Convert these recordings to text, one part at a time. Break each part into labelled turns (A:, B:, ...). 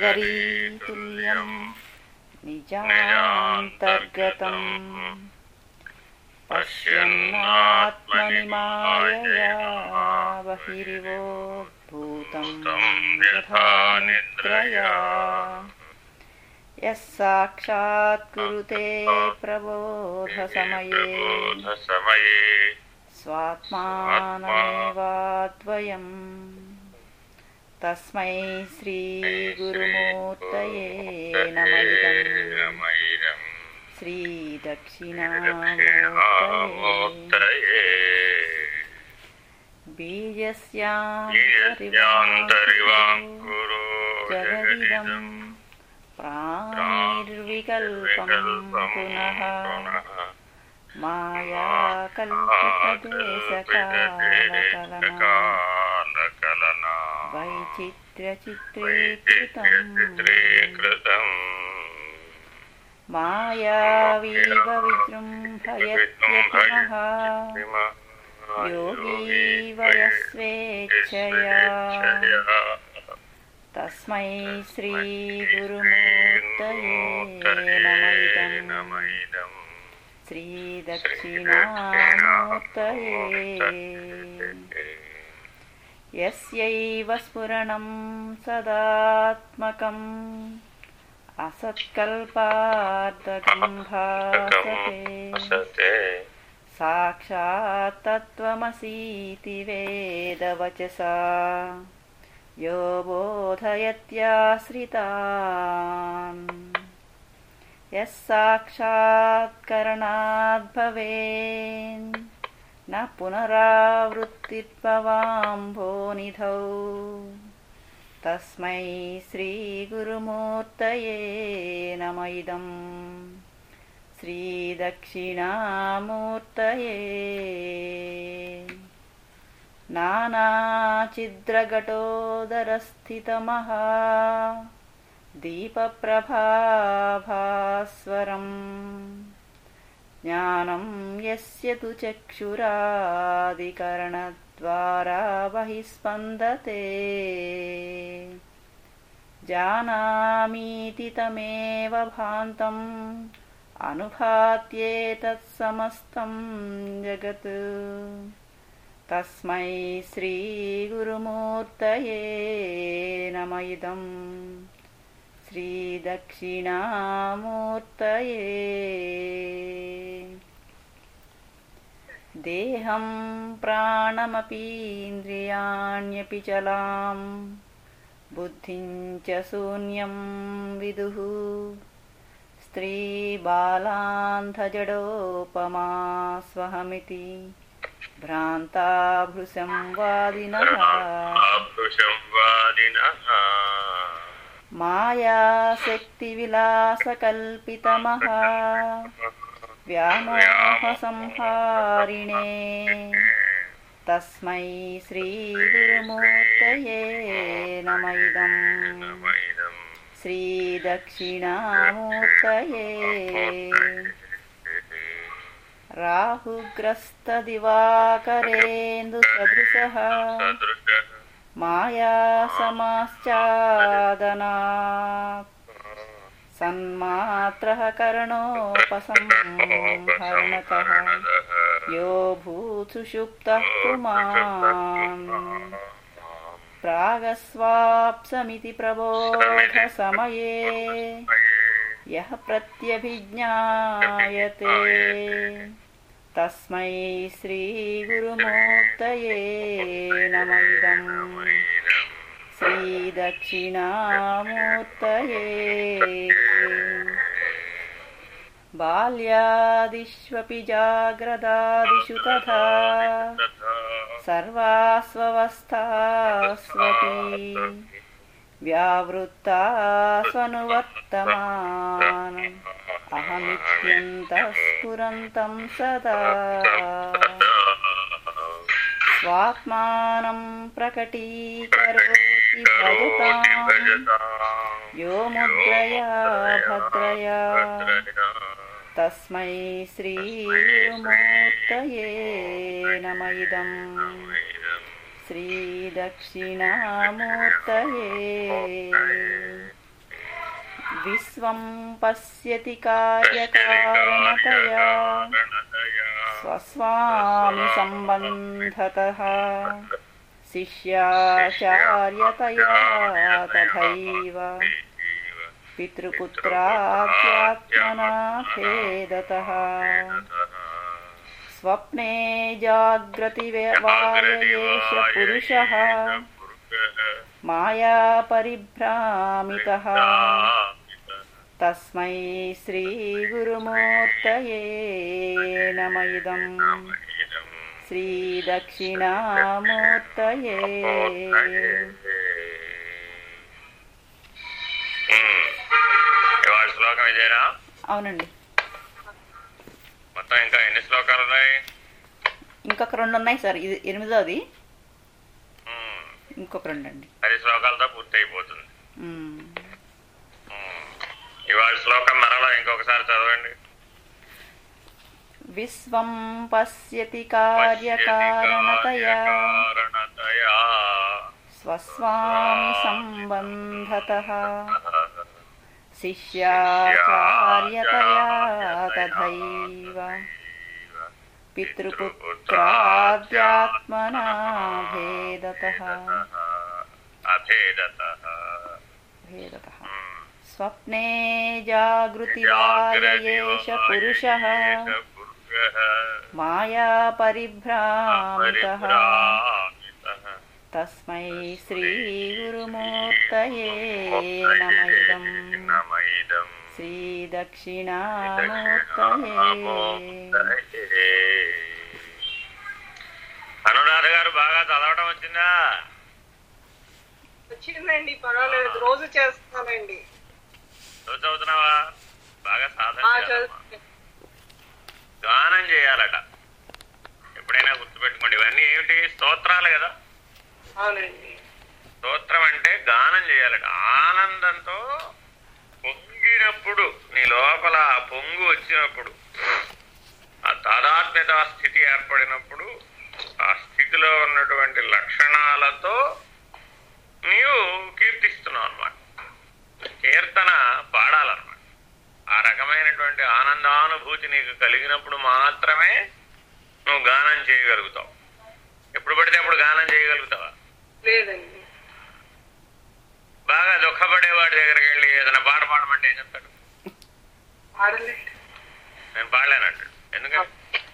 A: సాగరీతుల్యం నిజాంతర్గతం పశ్యన్నాత్మని మాయయా బహిరివోద్భూతం యథా నిద్రయా యः సాక్షాత్ కురుతే ప్రబోధసమయే
B: సమయే
A: స్వాత్మానమేవాద్వయం తస్మై శ్రీగురుమూర్తయే నమ ఇదం
B: నమైరం
A: శ్రీదక్షిణామూర్తయే బీజస్యాంతరివాంకురు
B: బీజస్యాంతరివాంకురు
A: జగదిదం ప్రాణిర్వికల్పం పునః మాయాకల్పితదేశకాలకలనా వైచిత్ర్యచిత్రీకృతం మాయావీవ విజృంభయత్యతిమః యోగీ వయస్వేచ్ఛయా తస్మై శ్రీగురుమూర్తయే నమ ఇదం శ్రీదక్షిణామూర్తయే యస్యైవ స్ఫురణం సదాత్మకం అసత్కల్పార్ధకం భాసతే సాక్షాత్తత్వమసీతి వేదవచసా యో బోధయత్యాశ్రితాన్ యः సాక్షాత్కరణాద్భవేన్ न पुनरावृत्तिद्भवाम्भोनिधौ तस्मै श्रीगुरुमूर्तये नम इदं श्रीदक्षिणामूर्तये नानाचिद्रघटोदरस्थितमः दीपप्रभाभास्वरम् ज्ञानं यस्य तु चक्षुरादिकरणद्वारा बहिस्पन्दते जानामीति तमेव भान्तम् अनुभात्येतत्समस्तं जगत् तस्मै श्रीगुरुमूर्तये नम इदम् श्रीदक्षिणामूर्तये देहं प्राणमपीन्द्रियाण्यपि चलां बुद्धिं च शून्यं विदुः स्त्रीबालान्धजडोपमा स्वहमिति भ्रान्ताभृशं वादिनः
B: వాదినః
A: मायाशक्तिविलासकल्पितमः व्यामोहसंहारिणे तस्मै श्रीगुरुमूर्तये नम इदम्
B: నమైరం
A: श्रीदक्षिणामूर्तये राहुग्रस्तदिवाकरेन्दुसदृशः
B: సదృశ
A: मायासमाश्चादनात् सन्मात्रः करणोपसंहरणतः यो भूत्सुषुप्तः पुमान् प्रागस्वाप्समिति प्रबोधसमये यः प्रत्यभिज्ञायते तस्मै श्रीगुरुमूर्तये नम इदम् श्रीदक्षिणामूर्तये बाल्यादिष्वपि जाग्रदादिषु तथा सर्वास्वस्थास्वपि व्यावृत्ता स्वनुवर्तमानम् अहमित्यन्तः स्फुरन्तं सदा स्वात्मानं प्रकटीकरोति भजताम् यो मुद्रया भद्रया तस्मै श्रीमूर्तये नम इदम् श्रीदक्षिणामूर्तये విశ్వం పశ్యతి కార్యకారణతయా స్వస్వామి సంబంధతః శిష్యాచార్యతయా తథైవ పితృపుత్రాత్యాత్మనా భేదతః స్వప్నే జాగ్రతి వాయయేష పురుషः మాయా పరిభ్రామితः తస్మై శ్రీగురుమూర్తయే నమ ఇదం శ్రీదక్షిణామూర్తయే
B: ఇవాళ శ్లోకం ఇదేనా
A: అవునండి
B: మొత్తం ఇంకా ఎన్ని శ్లోకాలు ఉన్నాయి
A: ఇంకొక రెండు ఉన్నాయి సార్ ఇది ఎనిమిదోది
B: ఉమ్,
A: ఇంకొక రెండు అండి
B: పది శ్లోకాలతో పూర్తి అయిపోతుంది
A: మ్మ్.
B: ఉమ్, ఇవాళ శ్లోకం మరలా ఇంకొకసారి చదవండి
A: విశ్వం పశ్యతి కార్యకారణతయా
B: కార్యకారణతయా
A: స్వస్వామి సంబంధతః శిష్యాచార్యతయా తథైవ పితృపుత్రాద్యాత్మనా భేదతః
B: అభేదతః
A: భేదతः స్వప్నే జాగృతివాయయేష పురుషः మాయా పరిభ్రామితः తస్మై శ్రీగురుమూర్తయే నమ ఇదం
B: నమైదం
A: శ్రీదక్షిణామూర్తయే
B: అనురాధ గారు బాగా చదవడం వచ్చిందా
C: వచ్చిందండి పర్వాలేదు రోజు చేస్తానండి
B: నువ్వు చదువుతున్నావా బాగా సాధన
C: ఆ,
B: చేయాలమ్మా.
C: చదువుతాను.
B: గానం చేయాలట ఎప్పుడైనా గుర్తుపెట్టుకోండి ఇవన్నీ ఏమిటి స్తోత్రాలు కదా
C: అవునండి
B: స్తోత్రం అంటే గానం చేయాలట ఆనందంతో పొంగినప్పుడు నీ లోపల ఆ పొంగు వచ్చినప్పుడు ఆ తాదాత్మ్యత స్థితి ఏర్పడినప్పుడు ఆ స్థితిలో ఉన్నటువంటి లక్షణాలతో నీవు కీర్తిస్తున్నావు అనమాట కీర్తన పాడాలన్నమాట ఆ రకమైనటువంటి ఆనందానుభూతి నీకు కలిగినప్పుడు మాత్రమే నువ్వు గానం చేయగలుగుతావు ఎప్పుడు పడితే అప్పుడు గానం చేయగలుగుతావా
C: లేదండి
B: బాగా దుఃఖపడేవాడి దగ్గరికి వెళ్ళి ఏదైనా పాట పాడమంటే ఏం చెప్తాడు
C: ఆడలేదు
B: నేను పాడలేనంటాడు ఎందుకంటే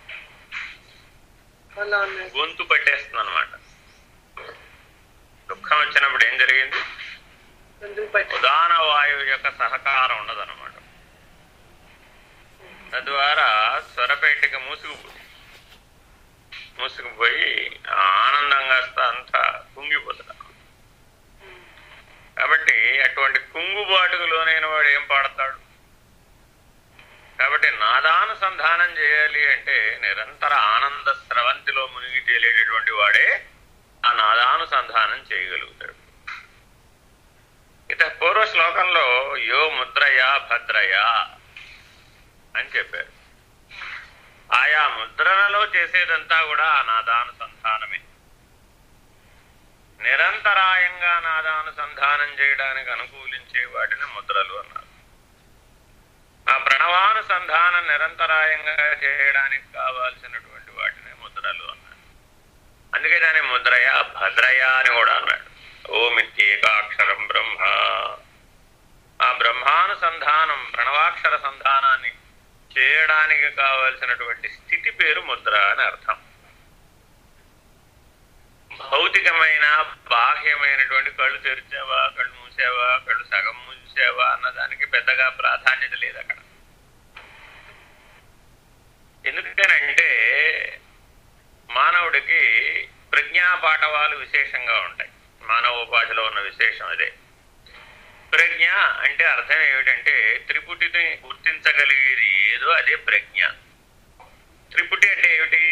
C: అలా ఉన్నాయి
B: గొంతు పట్టేస్తుంది అనమాట దుఃఖం వచ్చినప్పుడు ఏం జరిగింది
C: ఎందుకు పట్టి
B: ఉదాన వాయువు యొక్క సహకారం ఉండదన్నమాట తద్వారా స్వరపేటిక మూసుకుపోయి మూసుకుపోయి ఆ ఆనందంగా అంతా కుంగిపోతుంది కాబట్టి అటువంటి కుంగుబాటుకు లోనైన వాడు ఏం పాడతాడు కాబట్టి నాదానుసంధానం చేయాలి అంటే నిరంతర ఆనంద స్రవంతిలో మునిగి తేలేటటువంటి వాడే ఆ నాదానుసంధానం చేయగలుగుతాడు ఇత పూర్వ శ్లోకంలో యో ముద్రయా భద్రయా అని చెప్పారు ఆయా ముద్రలలో చేసేదంతా కూడా ఆ నాదానుసంధానమే నిరంతరాయంగా నాదానుసంధానం చేయడానికి అనుకూలించే వాటిని ముద్రలు అన్నారు ఆ ప్రణవానుసంధానం నిరంతరాయంగా చేయడానికి కావాల్సినటువంటి వాటిని ముద్రలు అన్నారు అందుకే దాని ముద్రయ భద్రయ అని కూడా అన్నాడు ఓమిత్యేకాక్షరం బ్రహ్మ ఆ బ్రహ్మానుసంధానం ప్రణవాక్షర సంధానాన్ని చేయడానికి కావలసినటువంటి స్థితి పేరు ముద్ర అని అర్థం భౌతికమైన బాహ్యమైనటువంటి కళ్ళు తెరిచావా కళ్ళు మూసావా కళ్ళు సగం మూసావా అన్నదానికి పెద్దగా ప్రాధాన్యత లేదు అక్కడ ఎందుకంటే మానవుడికి ప్రజ్ఞా పాఠవాలు విశేషంగా ఉంటాయి మానవోపాధిలో ఉన్న విశేషం అదే ప్రజ్ఞ అంటే అర్థం ఏమిటంటే త్రిపుటిని గుర్తించగలిగేది ఏదో అదే ప్రజ్ఞ త్రిపుటి అంటే ఏమిటి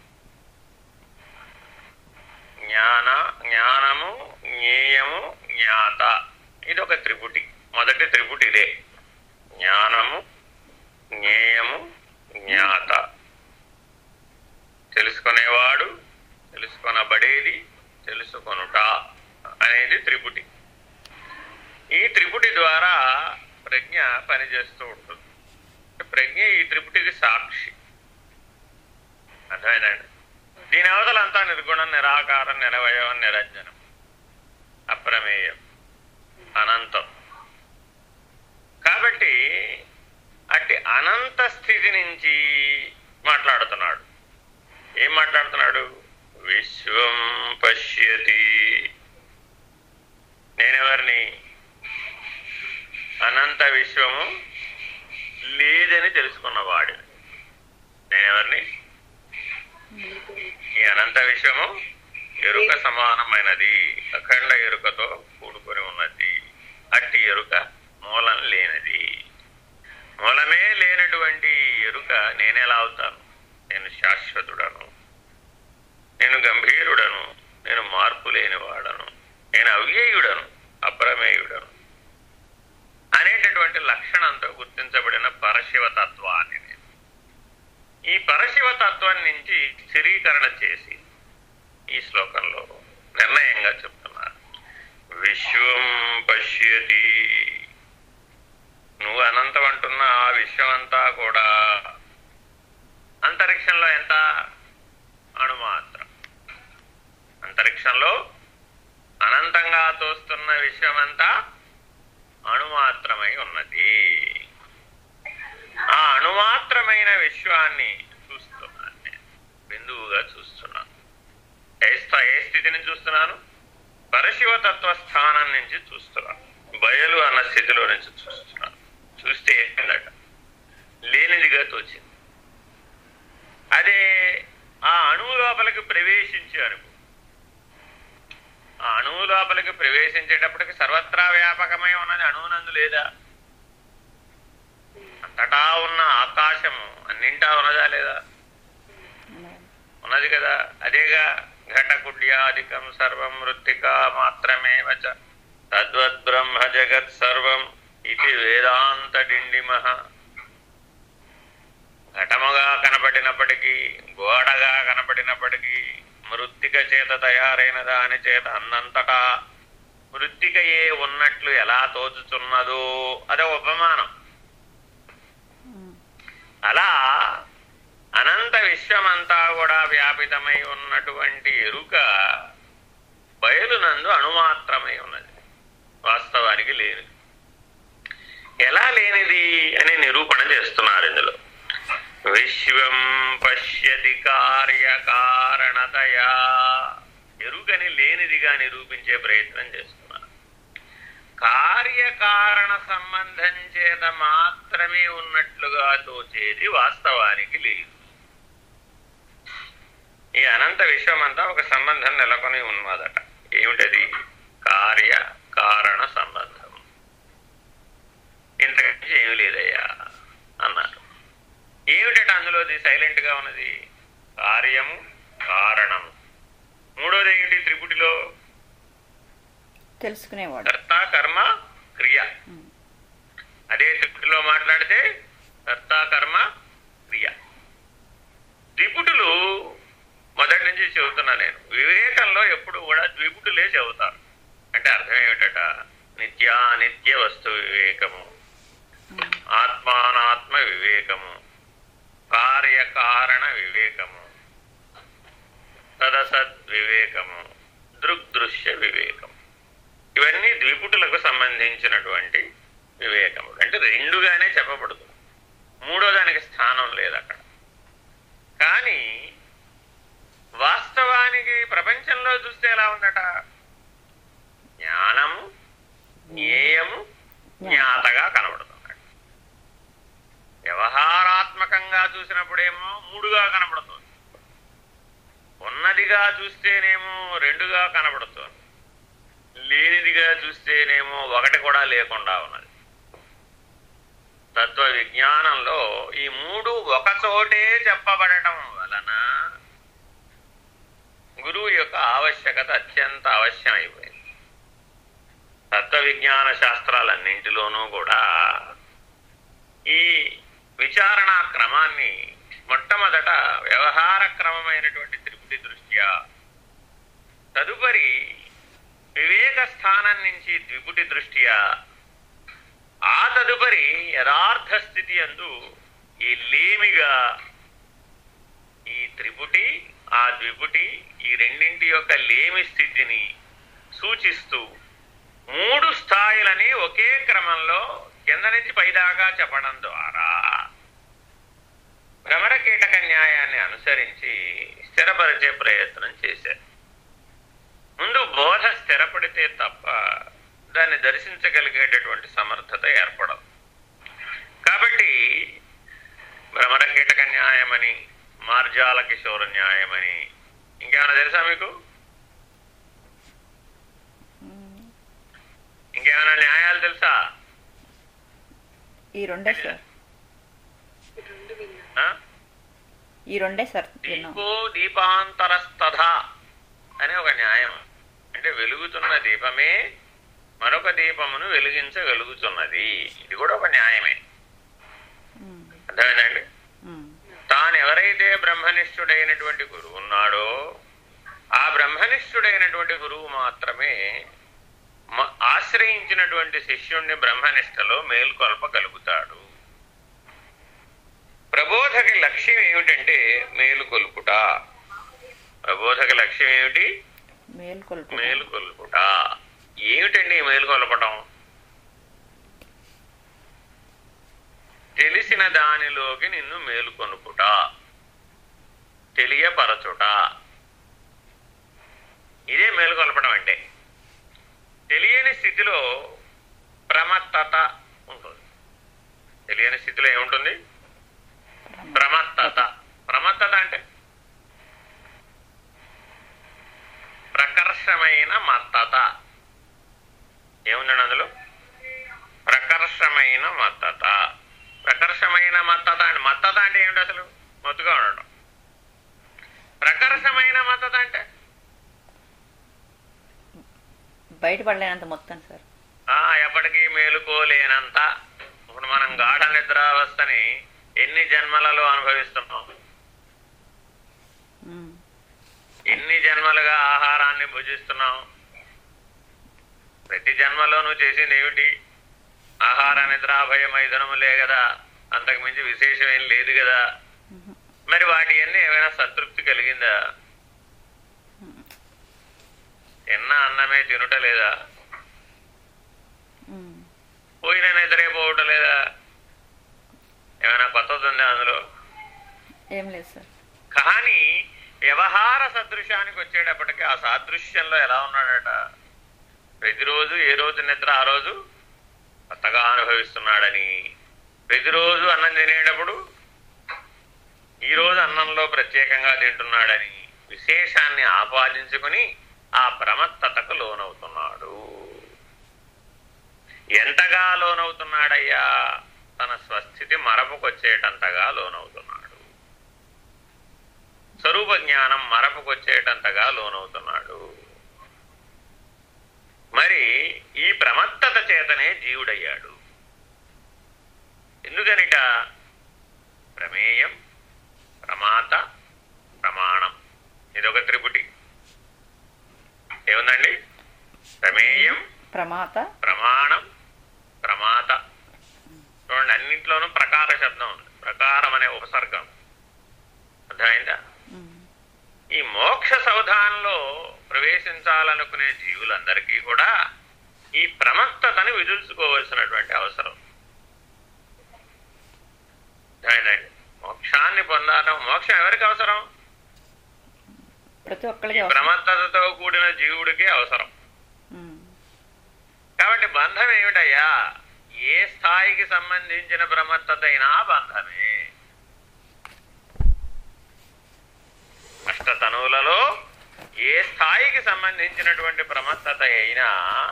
B: జ్ఞాన జ్ఞానము జ్ఞేయము జ్ఞాత ఇది ఒక త్రిపుటి మొదటి త్రిపుటి ఇదే జ్ఞానము జ్ఞేయము జ్ఞాత తెలుసుకునేవాడు తెలుసుకొనబడేది తెలుసుకొనుట అనేది త్రిపుటి ఈ త్రిపుటి ద్వారా ప్రజ్ఞ పనిచేస్తూ ఉంటుంది ప్రజ్ఞ ఈ త్రిపుటికి సాక్షి అర్థమైందండి దీని అవతలంతా నిర్గుణం నిరాకారం నిరవయవం నిరంజనం అప్రమేయం అనంతం కాబట్టి అట్టి అనంత స్థితి నుంచి మాట్లాడుతున్నాడు ఏం మాట్లాడుతున్నాడు విశ్వం పశ్యతి నేనెవరిని అనంత విశ్వము లేదని తెలుసుకున్న వాడిని నేనెవరిని ఈ అనంత విశ్వము ఎరుక సమానమైనది అఖండ ఎరుకతో కూడుకొని ఉన్నది అట్టి ఎరుక మూలం లేనిది మూలమే లేనటువంటి ఎరుక నేనెలా అవుతాను నేను శాశ్వతుడను నేను గంభీరుడను నేను మార్పు లేనివాడను నేను అవ్యయుడను అప్రమేయుడను అనేటటువంటి లక్షణంతో గుర్తించబడిన పరశివతత్వాన్ని నేను ఈ పరశివతత్వం నుంచి స్థిరీకరణ చేసి ఈ శ్లోకంలో నిర్ణయంగా చెప్తున్నారు విశ్వం పశ్యతి నువ్వు అనంతం అంటున్న ఆ విశ్వమంతా కూడా అంతరిక్షంలో ఎంత అణుమాత్రం అంతరిక్షంలో అనంతంగా తోస్తున్న విశ్వమంతా అణుమాత్రమై ఉన్నది ఆ అణుమాత్రమైన విశ్వాన్ని చూస్తున్నాను నేను బిందువుగా చూస్తున్నాను ఏ స్థా- ఏ స్థితిని చూస్తున్నాను పరశివతత్వ స్థానం నుంచి చూస్తున్నాను బయలు అన్న స్థితిలో నుంచి చూస్తున్నాను చూస్తే ఏంటంట లేనిదిగా తోచింది అదే ఆ అణువు లోపలికి ప్రవేశించే అనుకో ఆ అణువు లోపలికి ప్రవేశించేటప్పటికి సర్వత్రా వ్యాపకమై ఉన్నది అణువునందు లేదా అంతటా ఉన్న ఆకాశము అన్నింటా ఉన్నదా లేదా ఉన్నది కదా అదేగా ఘటకుడ్యాధికం సర్వం మృత్తికా మాత్రమే వచ తద్వద్బ్రహ్మ జగత్ సర్వం ఇది వేదాంత డిండిమహ ఘటముగా కనపడినప్పటికీ గోడగా కనపడినప్పటికీ మృత్తిక చేత తయారైన దాని చేత అన్నంతటా మృత్తికయే ఉన్నట్లు ఎలా తోచుచున్నదో అదే ఉపమానం అలా అనంత విశ్వమంతా కూడా వ్యాపితమై ఉన్నటువంటి ఎరుక బయలునందు అణుమాత్రమై ఉన్నది వాస్తవానికి లేనిది ఎలా లేనిది అని నిరూపణ చేస్తున్నారు ఇందులో విశ్వం పశ్యతి కార్యకారణతయా ఎరుకని లేనిదిగా నిరూపించే ప్రయత్నం చేస్తున్నారు కార్యకారణ సంబంధం చేత మాత్రమే ఉన్నట్లుగా తోచేది వాస్తవానికి లేదు ఈ అనంత విశ్వమంతా ఒక సంబంధం నెలకొని ఉన్నదట ఏమిటది కార్య కారణ సంబంధం ఇంతకంటే ఏమి లేదయ్యా అన్నారు ఏమిటట అందులోది సైలెంట్ గా ఉన్నది కార్యము కారణము మూడోది ఏంటి త్రిపుటిలో
A: తెలుసుకునేవాడు
B: కర్త కర్మ క్రియ అదే త్రిపుటిలో మాట్లాడితే కర్త కర్మ క్రియ ద్విపుటులు మొదటి నుంచి చెబుతున్నా నేను వివేకంలో ఎప్పుడు కూడా ద్విపుటులే చెబుతారు అంటే అర్థం ఏమిటట నిత్యానిత్య వస్తు వివేకము ఆత్మానాత్మ వివేకము కార్యకారణ వివేకము తదసద్ వివేకము దృగ్దృశ్య వివేకము ఇవన్నీ ద్విపుటులకు సంబంధించినటువంటి వివేకములు అంటే రెండుగానే చెప్పబడుతుంది మూడో దానికి స్థానం లేదు అక్కడ కానీ వాస్తవానికి ప్రపంచంలో చూస్తే ఎలా ఉందట జ్ఞానము జ్ఞేయము జ్ఞాతగా కనబడుతుంది వ్యవహారాత్మకంగా చూసినప్పుడేమో మూడుగా కనబడుతుంది ఉన్నదిగా చూస్తేనేమో రెండుగా కనబడుతుంది లేనిదిగా చూస్తేనేమో ఒకటి కూడా లేకుండా ఉన్నది తత్వ విజ్ఞానంలో ఈ మూడు ఒకచోటే చెప్పబడటం వలన గురువు యొక్క ఆవశ్యకత అత్యంత అవశ్యమైపోయింది తత్వ విజ్ఞాన శాస్త్రాలన్నింటిలోనూ కూడా ఈ విచారణా క్రమాన్ని మొట్టమొదట వ్యవహార క్రమమైనటువంటి త్రిపుటి దృష్ట్యా తదుపరి వివేక స్థానం నుంచి ద్విపుటి దృష్ట్యా ఆ తదుపరి యథార్థ స్థితి అందు ఈ లేమిగా ఈ త్రిపుటి ఆ ద్విపుటి ఈ రెండింటి యొక్క లేమి స్థితిని సూచిస్తూ మూడు స్థాయిలని ఒకే క్రమంలో కింద నుంచి పైదాకా చెప్పడం ద్వారా భ్రమర కీటక న్యాయాన్ని అనుసరించి స్థిరపరిచే ప్రయత్నం చేశారు ముందు బోధ స్థిరపడితే తప్ప దాన్ని దర్శించగలిగేటటువంటి సమర్థత ఏర్పడదు కాబట్టి భ్రమర కీటక న్యాయమని మార్జాల కిషోర న్యాయమని ఇంకేమైనా తెలుసా మీకు
A: మ్మ్.
B: ఇంకేమైనా న్యాయాలు తెలుసా
A: ఈ రెండే సార్
C: ఈ రెండు విన్నా
B: ఆ?
A: ఈ రెండే సార్ విన్నాం
B: దీపో దీపాంతరస్తథ అనే ఒక న్యాయం అంటే వెలుగుతున్న దీపమే మరొక దీపమును వెలిగించగలుగుతున్నది ఇది కూడా ఒక న్యాయమే
A: మ్మ్.
B: అర్థమైందండి
A: మ్మ్.
B: తాను ఎవరైతే బ్రహ్మనిష్ఠుడైనటువంటి గురువు ఉన్నాడో ఆ బ్రహ్మనిష్ఠుడైనటువంటి గురువు మాత్రమే మ- ఆశ్రయించినటువంటి శిష్యుణ్ణి బ్రహ్మనిష్టలో మేల్కొల్పగలుగుతాడు ప్రబోధకి లక్ష్యం ఏమిటంటే మేలుకొల్పుట ప్రబోధకి లక్ష్యం ఏమిటి
A: మేల్కొల్పు
B: మేలుకొల్పుట ఏమిటండి ఈ మేలుకొల్పటం తెలిసిన దానిలోకి నిన్ను మేలుకొనుపుట తెలియపరచుట ఇదే మేలుకొల్పడం అంటే తెలియని స్థితిలో ప్రమత్తత ఉంటుంది తెలియని స్థితిలో ఏముంటుంది ప్రమత్తత ప్రమత్తత అంటే ప్రకర్షమైన మత్తత ఏముందండి అందులో ప్రకర్షమైన మత్తత ప్రకర్షమైన మత్తత అంటే మత్తత అంటే ఏమిటి అసలు మత్తుగా ఉండటం ప్రకర్షమైన మత్తత అంటే
A: బయటపడలేనంత మొత్తం సార్
B: ఆ ఎప్పటికీ మేలుకోలేనంత ఇప్పుడు మనం గాఢ నిద్రావస్థని ఎన్ని జన్మలలో అనుభవిస్తున్నాం
A: మ్మ్.
B: ఎన్ని జన్మలుగా ఆహారాన్ని భుజిస్తున్నాం ప్రతి జన్మలో నువ్వు చేసింది ఏమిటి ఆహార నిద్రాభయ మైదనములే కదా అంతకు మించి విశేషం ఏం లేదు కదా
A: మ్మ్.
B: మరి వాటి అన్ని ఏమైనా సంతృప్తి కలిగిందా తిన్న అన్నమే తినుట లేదా
A: మ్మ్.
B: పోయిన నిద్రే పోవటం లేదా ఏమైనా కొత్తది ఉందా అందులో
A: ఏం లేదు సార్
B: కానీ వ్యవహార సదృశానికి వచ్చేటప్పటికి ఆ సాదృశ్యంలో ఎలా ఉన్నాడట ప్రతిరోజు ఏ రోజు నిద్ర ఆ రోజు కొత్తగా అనుభవిస్తున్నాడని ప్రతిరోజు అన్నం తినేటప్పుడు ఈ రోజు అన్నంలో ప్రత్యేకంగా తింటున్నాడని విశేషాన్ని ఆపాదించుకుని ఆ ప్రమత్తతకు లోనవుతున్నాడు ఎంతగా లోనవుతున్నాడయ్యా తన స్వస్థితి మరపుకొచ్చేటంతగా లోనవుతున్నాడు స్వరూప జ్ఞానం మరపుకొచ్చేటంతగా లోనవుతున్నాడు మరి ఈ ప్రమత్తత చేతనే జీవుడయ్యాడు ఎందుకనిట ప్రమేయం ప్రమాత ప్రమాణం ఇదొక త్రిపుటి ఏముందండి ప్రమేయం
A: ప్రమాత
B: ప్రమాణం ప్రమాత చూడండి అన్నింట్లోనూ ప్రకార శబ్దం ఉంది ప్రకారం అనే ఉపసర్గం అర్థమైందా
A: మ్మ్.
B: ఈ మోక్ష సౌధానంలో ప్రవేశించాలనుకునే జీవులందరికీ కూడా ఈ ప్రమత్తతని విదుల్చుకోవలసినటువంటి అవసరం అర్థమైందండి మోక్షాన్ని పొందడం మోక్షం ఎవరికి అవసరం
A: ప్రతి
B: ఈ
A: ఒక్కరికి అవసరం.
B: ప్రమత్తతతో కూడిన జీవుడికి అవసరం
A: మ్మ్.
B: కాబట్టి బంధం ఏమిటయ్యా ఏ స్థాయికి సంబంధించిన ప్రమత్తత అయినా బంధమే అష్టతనువులలో ఏ స్థాయికి సంబంధించినటువంటి ప్రమత్తత అయినా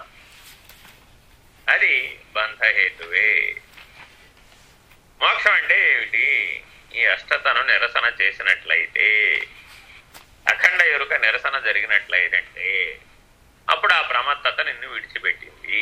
B: అది బంధహేతువే మోక్షం అంటే ఏమిటి ఈ అష్టతను నిరసన చేసినట్లయితే అఖండ ఎరుక నిరసన జరిగినట్లయితే అప్పుడు ఆ ప్రమత్తత నిన్ను విడిచిపెట్టింది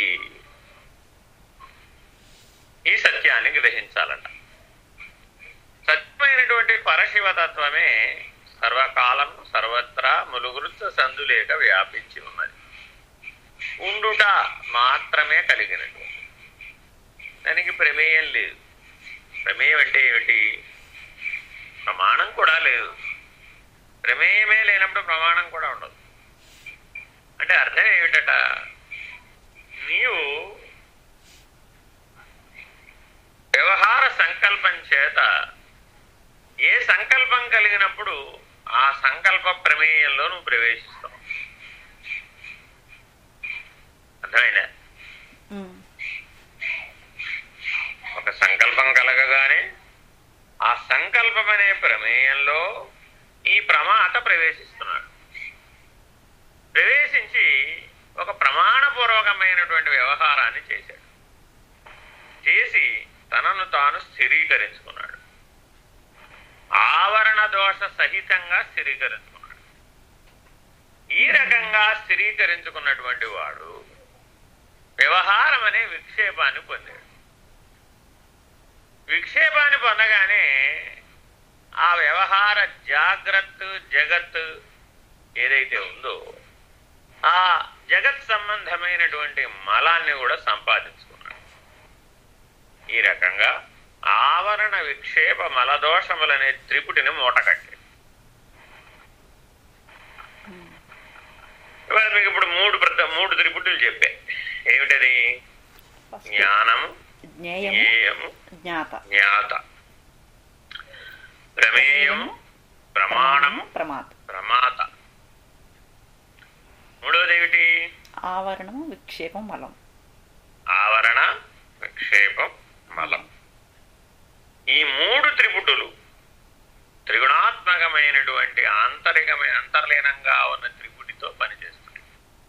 B: ఈ సత్యాన్ని గ్రహించాలట సత్యమైనటువంటి పరశివతత్వమే సర్వకాలం సర్వత్రా ములుగురుత్త సందులేక వ్యాపించి ఉన్నది ఉండుట మాత్రమే కలిగినటువంటి దానికి ప్రమేయం లేదు ప్రమేయం అంటే ఏమిటి ప్రమాణం కూడా లేదు ప్రమేయమే లేనప్పుడు ప్రమాణం కూడా ఉండదు అంటే అర్థం ఏమిటట నీవు వ్యవహార సంకల్పం చేత ఏ సంకల్పం కలిగినప్పుడు ఆ సంకల్ప ప్రమేయంలో నువ్వు ప్రవేశిస్తావు అర్థమైందా
A: ఉమ్,
B: ఒక సంకల్పం కలగగానే ఆ సంకల్పం అనే ప్రమేయంలో ఈ ప్రమాత ప్రవేశిస్తున్నాడు ప్రవేశించి ఒక ప్రమాణపూర్వకమైనటువంటి వ్యవహారాన్ని చేశాడు చేసి తనను తాను స్థిరీకరించుకున్నాడు ఆవరణ దోష సహితంగా స్థిరీకరించుకున్నాడు ఈ రకంగా స్థిరీకరించుకున్నటువంటి వాడు వ్యవహారం అనే విక్షేపాన్ని పొందాడు విక్షేపాన్ని పొందగానే ఆ వ్యవహార జాగ్రత్త జగత్ ఏదైతే ఉందో ఆ జగత్ సంబంధమైనటువంటి మలాన్ని కూడా సంపాదించుకున్నాడు ఈ రకంగా ఆవరణ విక్షేప మలదోషములనే త్రిపుటిని మూటకట్టాడు ఇవాళ మీకు ఇప్పుడు మూడు ప్రత మూడు త్రిపుటులు చెప్పే ఏమిటది
A: ఫస్ట్
B: జ్ఞానము
A: జ్ఞేయము
B: జ్ఞేయము
A: జ్ఞాత
B: జ్ఞాత ప్రమేయము ప్రమాణము
A: ప్రమాత
B: ప్రమాత మూడవది ఏమిటి
A: ఆవరణము విక్షేపం మలం
B: ఆవరణ విక్షేపం మలం ఈ మూడు త్రిపుటులు త్రిగుణాత్మకమైనటువంటి ఆంతరికమైన అంతర్లీనంగా ఉన్న త్రిపుటితో పనిచేస్తుంది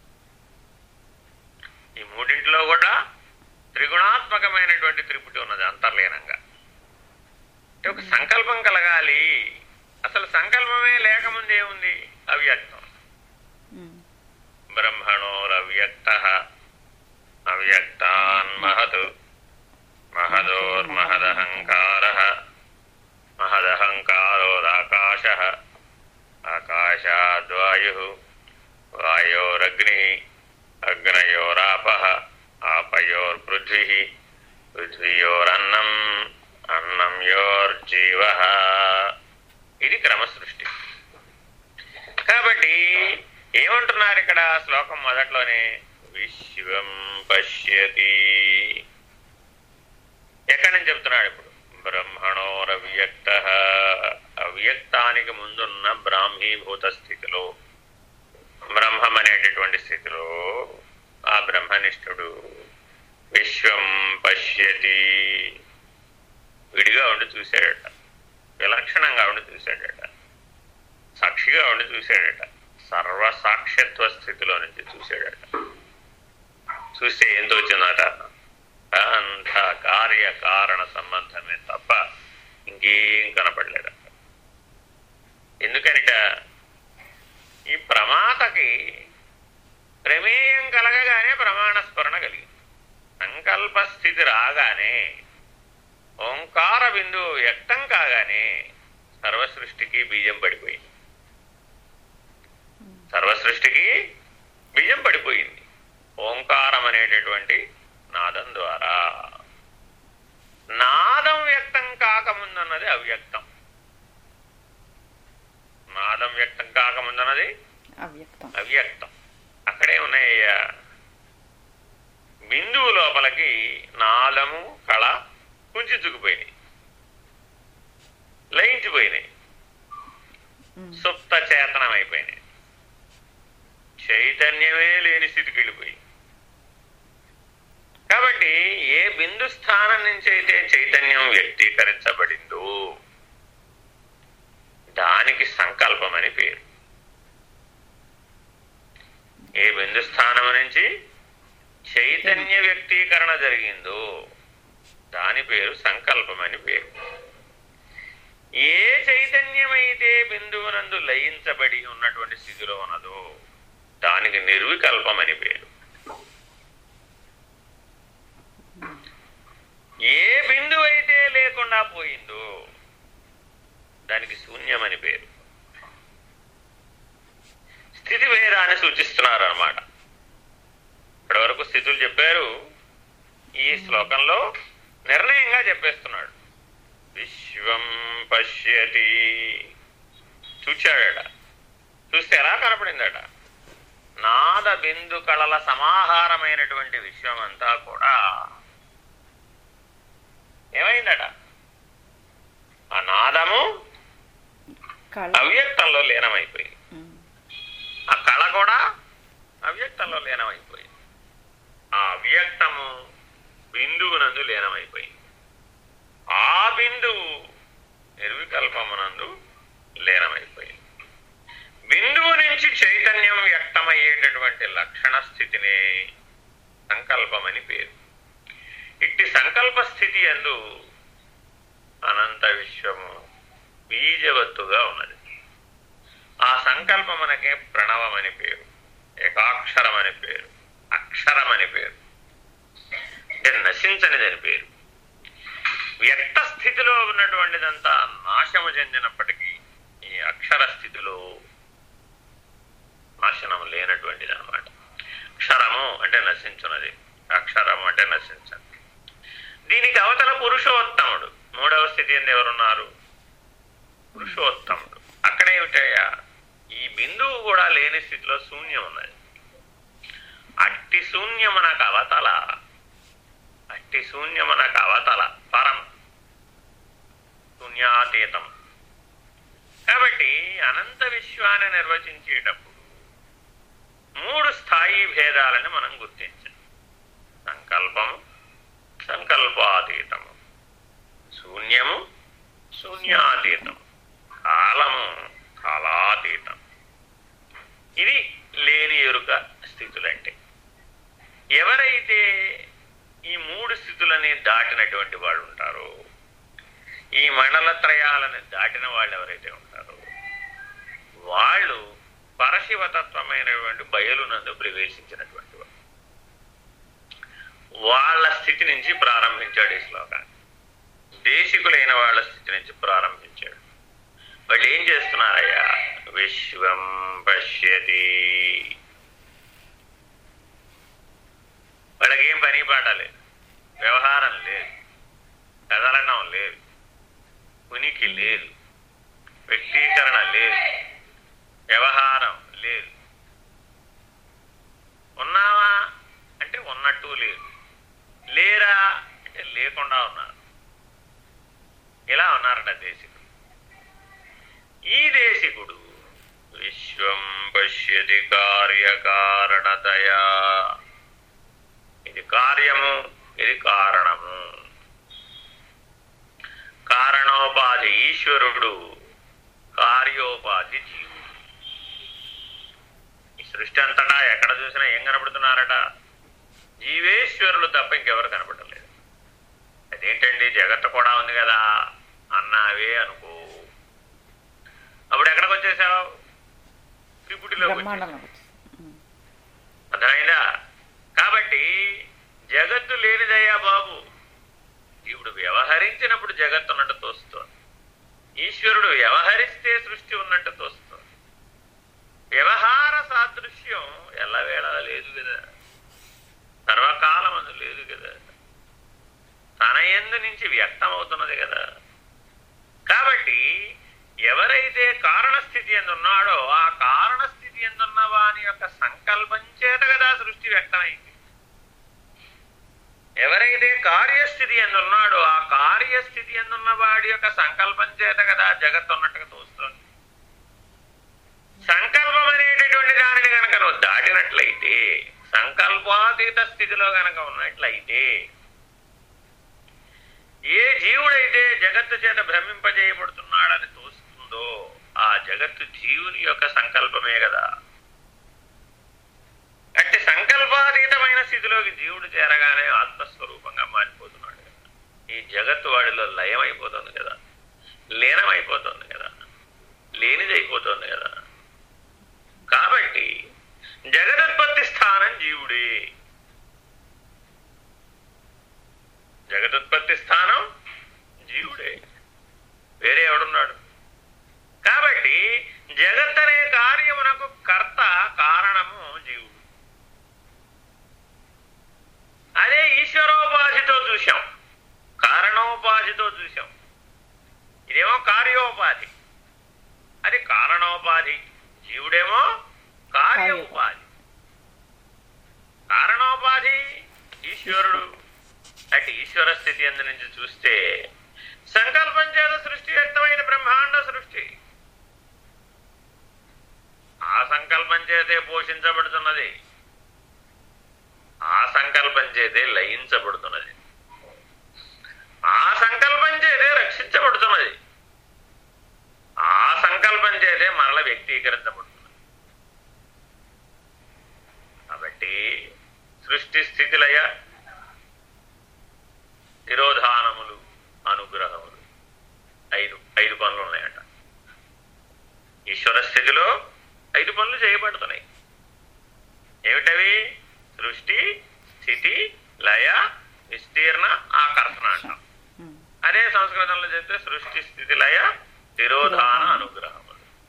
B: ఈ మూడింటిలో కూడా త్రిగుణాత్మకమైనటువంటి త్రిపుటి ఉన్నది అంతర్లీనంగా అంటే ఒక సంకల్పం కలగాలి అసలు సంకల్పమే లేకముందే ఉంది అవ్యక్తం
A: ఉమ్,
B: బ్రహ్మణోరవ్యక్త అవ్యక్తాన్ మహత్ మహదోర్మహదహంకార మహదహంకారోదాకాశ ఆకాశాద్వాయు వాయోరగ్ని అగ్నయోరాప ఆపయోర్పృథ్వీ పృథ్వీయోరన్నం అన్నం యోర్జీవ ఇది క్రమసృష్టి కాబట్టి ఏమంటున్నారు ఇక్కడ శ్లోకం మొదట్లోనే విశ్వం పశ్యతి ఎక్కడి నుంచి చెప్తున్నాడు ఇప్పుడు బ్రహ్మణోరవ్యక్త అవ్యక్తానికి ముందున్న బ్రాహ్మీభూత స్థితిలో బ్రహ్మం అనేటటువంటి స్థితిలో ఆ బ్రహ్మనిష్ఠుడు విశ్వం పశ్యతి విడిగా ఉండి చూశాడట విలక్షణంగా ఉండి చూశాడట సాక్షిగా ఉండి చూశాడట సర్వసాక్షిత్వ స్థితిలో నుంచి చూశాడట చూస్తే ఏం తోచిందట అంత కార్యకారణ సంబంధమే తప్ప ఇంకేం కనపడలేదట ఎందుకనిట ఈ ప్రమాతకి ప్రమేయం కలగగానే ప్రమాణ స్మరణ కలిగింది సంకల్ప స్థితి రాగానే ఓంకార బిందువు వ్యక్తం కాగానే సర్వసృష్టికి బీజం పడిపోయింది సర్వసృష్టికి బీజం పడిపోయింది ఓంకారం అనేటటువంటి నాదం ద్వారా నాదం వ్యక్తం కాకముందన్నది అవ్యక్తం నాదం వ్యక్తం కాకముందన్నది
A: అవ్యక్తం
B: అవ్యక్తం అక్కడే ఉన్నాయ్యా బిందువు లోపలికి నాదము కళ కుంచుకుపోయినాయి లయించిపోయినాయి
A: ఉమ్,
B: సుప్త చేతనం అయిపోయినాయి చైతన్యమే లేని స్థితికి వెళ్ళిపోయి కాబట్టి ఏ బిందు స్థానం నుంచి అయితే చైతన్యం వ్యక్తీకరించబడిందో దానికి సంకల్పం అని పేరు ఏ బిందు స్థానం నుంచి చైతన్య వ్యక్తీకరణ జరిగిందో దాని పేరు సంకల్పం అని పేరు ఏ చైతన్యమైతే బిందువునందు లయించబడి ఉన్నటువంటి స్థితిలో ఉన్నదో దానికి నిర్వికల్పం అని పేరు ఏ బిందువు అయితే లేకుండా పోయిందో దానికి శూన్యమని పేరు స్థితి భేదాన్ని సూచిస్తున్నారు అనమాట ఇప్పటి వరకు స్థితులు చెప్పారు ఈ శ్లోకంలో నిర్ణయంగా చెప్పేస్తున్నాడు విశ్వం పశ్యతి చూచాడట చూస్తే ఎలా కనపడిందట నాద బిందు కళల సమాహారమైనటువంటి విశ్వం అంతా కూడా ఏమైందట ఆ నాదము
A: కళ
B: అవ్యక్తంలో లీనమైపోయింది
A: ఉమ్.
B: ఆ కళ కూడా అవ్యక్తంలో లీనమైపోయింది ఆ అవ్యక్తము బిందువునందు లీనమైపోయింది ఆ బిందువు నిర్వికల్పమునందు లీనమైపోయింది బిందువు నుంచి చైతన్యం వ్యక్తమయ్యేటటువంటి లక్షణ స్థితిని సంకల్పమని పేరు ఇట్టి సంకల్ప స్థితి ఎందు అనంత విశ్వము బీజవత్తుగా ఉన్నది ఆ సంకల్పమునకే ప్రణవమని పేరు ఏకాక్షరమని పేరు అక్షరమని పేరు అంటే నశించనిదని పేరు వ్యక్త స్థితిలో ఉన్నటువంటిదంతా నాశము చెందినప్పటికీ ఈ అక్షర స్థితిలో నాశనం లేనటువంటిది అనమాట అక్షరము అంటే నశించున్నది అక్షరము అంటే నశించదు దీనికి అవతల పురుషోత్తముడు మూడవ స్థితి ఎందు ఎవరున్నారు పురుషోత్తముడు అక్కడేమిటయ్యా ఈ బిందువు కూడా లేని స్థితిలో శూన్యం ఉన్నది అట్టి శూన్యమునకు అవతల అట్టి శూన్యమునకు అవతల పరం శూన్యాతీతం కాబట్టి అనంత విశ్వాన్ని నిర్వచించేటప్పుడు మూడు స్థాయి భేదాలని మనం గుర్తించాం సంకల్పము సంకల్పాతీతము శూన్యము శూన్యాతీతము కాలము కాలాతీతం ఇది లేని ఎరుక స్థితులంటే ఎవరైతే ఈ మూడు స్థితులని దాటినటువంటి వాళ్ళు ఉంటారో ఈ మండలత్రయాలను దాటిన వాళ్ళు ఎవరైతే ఉంటారో వాళ్ళు పరశివతత్వమైనటువంటి బయలునందు ప్రవేశించినటువంటి వాడు వాళ్ళ స్థితి నుంచి ప్రారంభించాడు ఈ శ్లోకాన్ని దేశికులైన వాళ్ళ స్థితి నుంచి ప్రారంభించాడు వాళ్ళు ఏం చేస్తున్నారయ్యా విశ్వం పశ్యతి వాళ్ళకి ఏం పని పాట లేదు వ్యవహారం లేదు కదలడం లేదు ఉనికి లేదు వ్యక్తీకరణ లేదు వ్యవహారం లేదు ఉన్నావా అంటే ఉన్నట్టు లేదు లేరా అంటే లేకుండా ఉన్నారు ఇలా ఉన్నారట దేశికుడు ఈ దేశికుడు విశ్వం పశ్యతి కార్యకారణతయా ఇది కార్యము ఇది కారణము కారణోపాధి ఈశ్వరుడు కార్యోపాధి జీవుడు ఈ సృష్టి అంతటా ఎక్కడ చూసినా ఏం కనబడుతున్నారట జీవేశ్వరులు తప్ప ఇంకెవరు కనపడలేదు అదేంటండి జగత్తు కూడా ఉంది కదా అన్నావే అనుకో అప్పుడు ఎక్కడికి వచ్చేసావు త్రిపుటిలోకి వచ్చేసావు.
A: బ్రహ్మాండంలో వచ్చింది ఉమ్.
B: అర్థమైందా కాబట్టి జగత్తు లేనిదయ్యా బాబు ఇప్పుడు వ్యవహరించినప్పుడు జగత్తు ఉన్నట్టు తోస్తుంది ఈశ్వరుడు వ్యవహరిస్తే సృష్టి ఉన్నట్టు తోస్తుంది వ్యవహార సాదృశ్యం ఎల్లవేళ లేదు కదా సర్వకాలమందు లేదు కదా తన ఎందు నుంచి వ్యక్తమవుతున్నది కదా కాబట్టి ఎవరైతే కారణస్థితి ఎందున్నాడో ఆ కారణస్థితి ఎందున్న వాని యొక్క సంకల్పం చేత కదా సృష్టి వ్యక్తమైంది ఎవరైతే కార్యస్థితి ఎందున్నాడో ఆ కార్యస్థితి ఎందున్న వాడి యొక్క సంకల్పం చేత కదా జగత్తు ఉన్నట్టుగా తోస్తుంది సంకల్పం అనేటటువంటి దానిని కనుక నువ్వు దాటినట్లయితే సంకల్పాతీత స్థితిలో కనుక ఉన్నట్లయితే ఏ జీవుడైతే జగత్తు చేత భ్రమింపజేయబడుతున్నాడని తోస్తుందో ఆ జగత్తు జీవుని యొక్క సంకల్పమే కదా అంటే సంకల్పాతీతమైన స్థితిలోకి జీవుడు చేరగానే ఆత్మస్వరూపంగా మారిపోతున్నాడు కదా ఈ జగత్తు వాడిలో లయమైపోతుంది కదా లీనమైపోతుంది కదా లేనిదైపోతుంది కదా కాబట్టి జగదుత్పత్తి స్థానం జీవుడే జగదుత్పత్తి స్థానం జీవుడే వేరే ఎవడున్నాడు కాబట్టి జగత్ అనే కార్యమునకు కర్త కారణము జీవుడు అదే ఈశ్వరోపాధితో చూశాం ఉపాధితో చూసాం ఇదేమో కార్యోపాధి అది కారణోపాధి జీవుడేమో కార్య ఉపాధి కారణోపాధి ఈశ్వరుడు అటు ఈశ్వర స్థితి అందు నుంచి చూస్తే సంకల్పం చేత సృష్టి వ్యక్తమైన బ్రహ్మాండ సృష్టి ఆ సంకల్పం చేతే పోషించబడుతున్నది ఆ సంకల్పం చేతే లయించబడుతున్నది ఆ సంకల్పం చేతే రక్షించబడుతున్నది ఆ సంకల్పం చేతే మరల వ్యక్తీకరించబడుతున్నది కాబట్టి సృష్టి స్థితిలయ తిరోధానములు అనుగ్రహములు ఐదు ఐదు పనులు ఉన్నాయట ఈశ్వర స్థితిలో ఐదు పనులు చేయబడుతున్నాయి ఏమిటవి సృష్టి స్థితి లయ విస్తీర్ణ ఆకర్షణ అంటాం
A: ఉమ్.
B: అదే సంస్కృతంలో చెప్తే సృష్టి స్థితి లయ తిరోధాన అనుగ్రహములు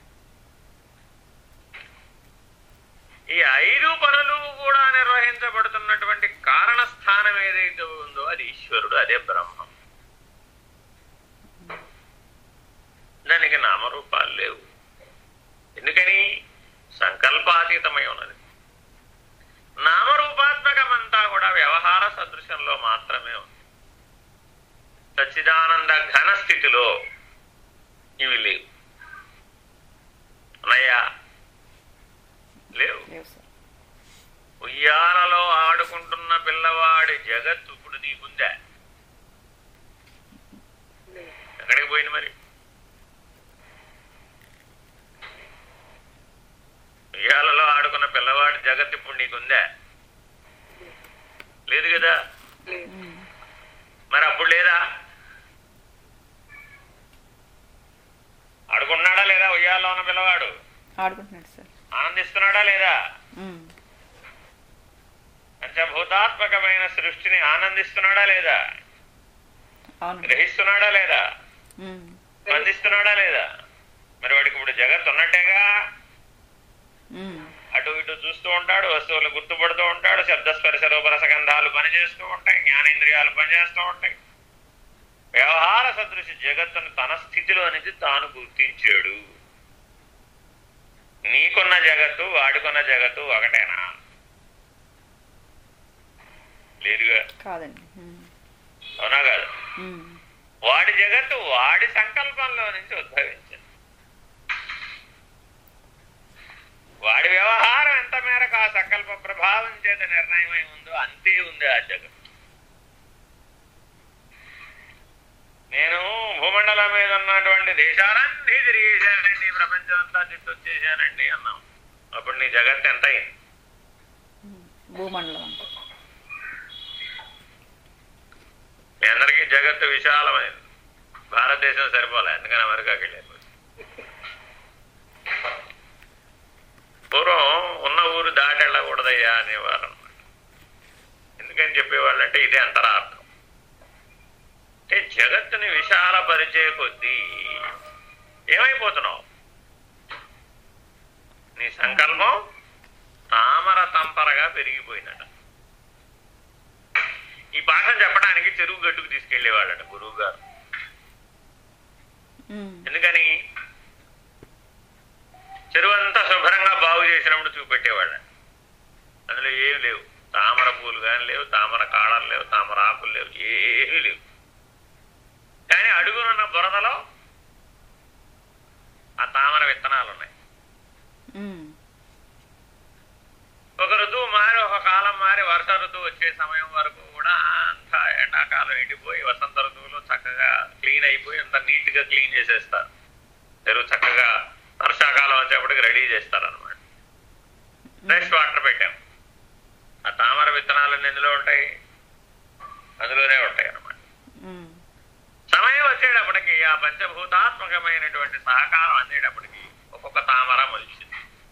B: ఈ ఐదు పనులు కూడా నిర్వహించబడుతున్నటువంటి కారణ స్థానం ఏదైతే ఉందో అది ఈశ్వరుడు అదే బ్రహ్మం దానికి నామరూపాలు లేవు ఎందుకని సంకల్పాతీతమై ఉన్నది నామరూపాత్మకమంతా కూడా వ్యవహార సదృశంలో మాత్రమే ఉంది సచ్చిదానంద ఘన స్థితిలో ఇవి లేవు ఉన్నాయా లేవు
A: లేవు సార్
B: ఉయ్యాలలో ఆడుకుంటున్న పిల్లవాడి జగత్తు ఇప్పుడు నీకుందా
C: లేదు
B: ఎక్కడికి పోయింది మరి ఉయ్యాలలో ఆడుకున్న పిల్లవాడి జగత్తు ఇప్పుడు నీకుందా లేదు కదా
C: లేదు
A: ఉమ్.
B: మరి అప్పుడు లేదా ఆడుకున్నాడా లేదా ఉయ్యాలలో ఉన్న పిల్లవాడు
A: ఆడుకుంటున్నాడు సార్
B: ఆనందిస్తున్నాడా లేదా
A: ఉమ్.
B: పంచభూతాత్మకమైన సృష్టిని ఆనందిస్తున్నాడా లేదా
A: అవును
B: గ్రహిస్తున్నాడా లేదా
A: ఉమ్.
B: స్పందిస్తున్నాడా లేదా మరి వాడికి ఇప్పుడు జగత్ ఉన్నట్టేగా
A: ఉమ్.
B: అటు ఇటు చూస్తూ ఉంటాడు వస్తువులు గుర్తుపడుతూ ఉంటాడు శబ్దస్పర్శ రూపరసగంధాలు పనిచేస్తూ ఉంటాయి జ్ఞానేంద్రియాలు పనిచేస్తూ ఉంటాయి వ్యవహార సదృశ జగత్తును తన స్థితిలో నుంచి తాను గుర్తించాడు నీకున్న జగత్తు వాడుకున్న జగత్తు ఒకటేనా లేదుగా
A: కాదండి ఉమ్.
B: అవునా కాదు
A: ఉమ్.
B: వాడి జగత్తు వాడి సంకల్పంలో నుంచి ఉద్భవించింది వాడి వ్యవహారం ఎంత మేరకు ఆ సంకల్ప ప్రభావం చేత నిర్ణయమై ఉందో అంతే ఉంది ఆ జగత్తు నేను భూమండలం మీద ఉన్నటువంటి దేశాలన్నీ తిరిగేశానండి ప్రపంచం అంతా చుట్టొచ్చేసానండి అన్నాం అప్పుడు నీ జగత్తు ఎంత అయింది
A: ఉమ్. భూమండలం అంతా
B: మీ అందరికీ జగత్తు విశాలమైంది భారతదేశం సరిపోలే ఎందుకని అమెరికాకి వెళ్ళారు పూర్వం ఉన్న ఊరు దాటి వెళ్ళకూడదయ్యా అనేవారు అనమాట ఎందుకని చెప్పేవాళ్ళు అంటే ఇదే అంతరార్థం అంటే జగత్తుని విశాలపరిచే కొద్దీ ఏమైపోతున్నావు నీ సంకల్పం తామర తంపరగా పెరిగిపోయిందట ఈ పాఠం చెప్పడానికి చెరువు గట్టుకు తీసుకెళ్లేవాళ్ళట గురువు గారు
A: ఉమ్.
B: ఎందుకని చెరువు అంతా శుభ్రంగా బాగు చేసినప్పుడు చూపెట్టేవాళ్ళ అందులో ఏమి లేవు తామర పూలు కానీ లేవు తామర కాడలు లేవు తామర ఆకులు లేవు ఏమీ లేవు కానీ అడుగునున్న బురదలో ఆ తామర విత్తనాలు ఉన్నాయి
A: ఉమ్.
B: ఒక ఋతువు మారి ఒక కాలం మారి వర్ష ఋతువు వచ్చే సమయం వరకు కూడా అంతా ఎండాకాలం ఎండిపోయి వసంత ఋతువులో చక్కగా క్లీన్ అయిపోయి అంత నీట్ గా క్లీన్ చేసేస్తారు చెరువు చక్కగా వర్షాకాలం వచ్చేప్పటికి రెడీ చేస్తారు అనమాట ఫ్రెష్ వాటర్ పెట్టాం ఆ తామర విత్తనాలన్నీ ఎందులో ఉంటాయి అందులోనే ఉంటాయి అన్నమాట
A: ఉమ్.
B: సమయం వచ్చేటప్పటికి ఆ పంచభూతాత్మకమైనటువంటి సహకారం అందేటప్పటికి ఒక్కొక్క తామర మొలిచింది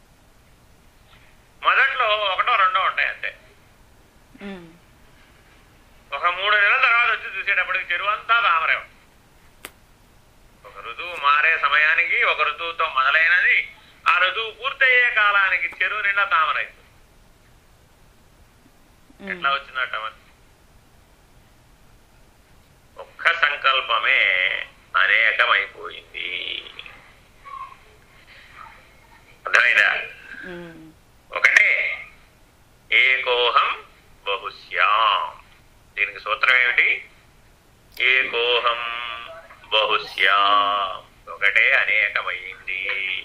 B: మొదట్లో ఒకటో రెండో ఉంటాయి అంతే
A: ఉమ్.
B: ఒక మూడు నెలల తర్వాత వచ్చి చూసేటప్పటికి చెరువు అంతా తామరే ఉంది. ఒక ఋతువు మారే సమయానికి ఒక ఋతువుతో మొదలైనది ఆ ఋతువు పూర్తయ్యే కాలానికి చెరువు నిండా తామరైంది
A: ఉమ్.
B: ఎట్లా వచ్చిందట మరి ఒక్క సంకల్పం సంకల్పమే అనేకమైపోయింది అర్థమైందా
A: ఉమ్,
B: ఒకటే ఏకోహం బహుశ్యాం దీనికి సూత్రం ఏమిటి ఏకోహం బహుశ్యాం ఒకటే అనేకమైంది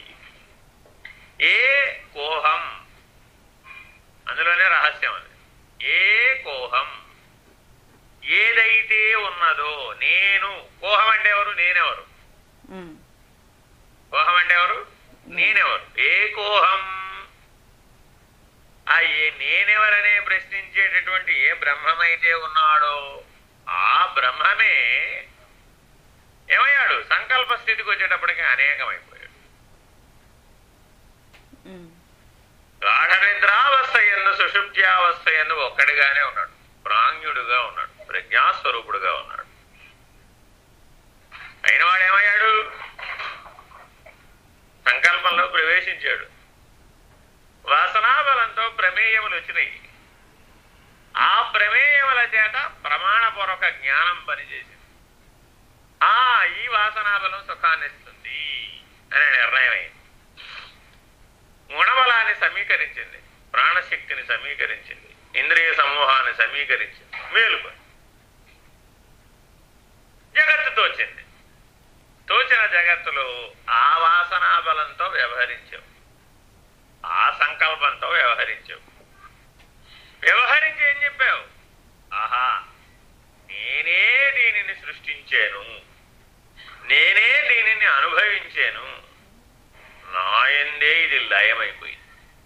B: ఏ కోహం అందులోనే రహస్యం ఉంది ఏ కోహం ఏదైతే ఉన్నదో నేను కోహం అంటే ఎవరు నేనెవరు
A: ఉమ్,
B: కోహం అంటే ఎవరు నేనెవరు ఏ కోహం ఆ ఏ నేనెవరనే ప్రశ్నించేటటువంటి ఏ బ్రహ్మమైతే ఉన్నాడో ఆ బ్రహ్మమే ఏమయ్యాడు సంకల్ప స్థితికి వచ్చేటప్పటికి అనేకమైపోయాడు
A: ఉమ్,
B: గాఢ నిద్రావస్థ ఎందు సుషుప్త్యావస్థ ఎందు ఒక్కడిగానే ఉన్నాడు ప్రాంగ్యుడుగా ఉన్నాడు ప్రజ్ఞాస్వరూపుడుగా ఉన్నాడు అయినవాడు ఏమయ్యాడు సంకల్పంలో ప్రవేశించాడు వాసనాబలంతో ప్రమేయములు వచ్చినాయి ఆ ప్రమేయముల చేత ప్రమాణపూర్వక జ్ఞానం పనిచేసింది ఆ ఈ వాసనాబలం సుఖాన్ని ఇస్తుంది అనే నిర్ణయం అయింది గుణబలాన్ని సమీకరించింది ప్రాణశక్తిని సమీకరించింది ఇంద్రియ సమూహాన్ని సమీకరించింది మేలుకు జగత్తు తోచింది తోచిన జగత్తులో ఆ వాసనా బలంతో వ్యవహరించావు ఆ సంకల్పంతో వ్యవహరించావు వ్యవహరించి ఏం చెప్పావు ఆహా నేనే దీనిని సృష్టించాను నేనే దీనిని అనుభవించాను నాయందే ఇది లయమైపోయింది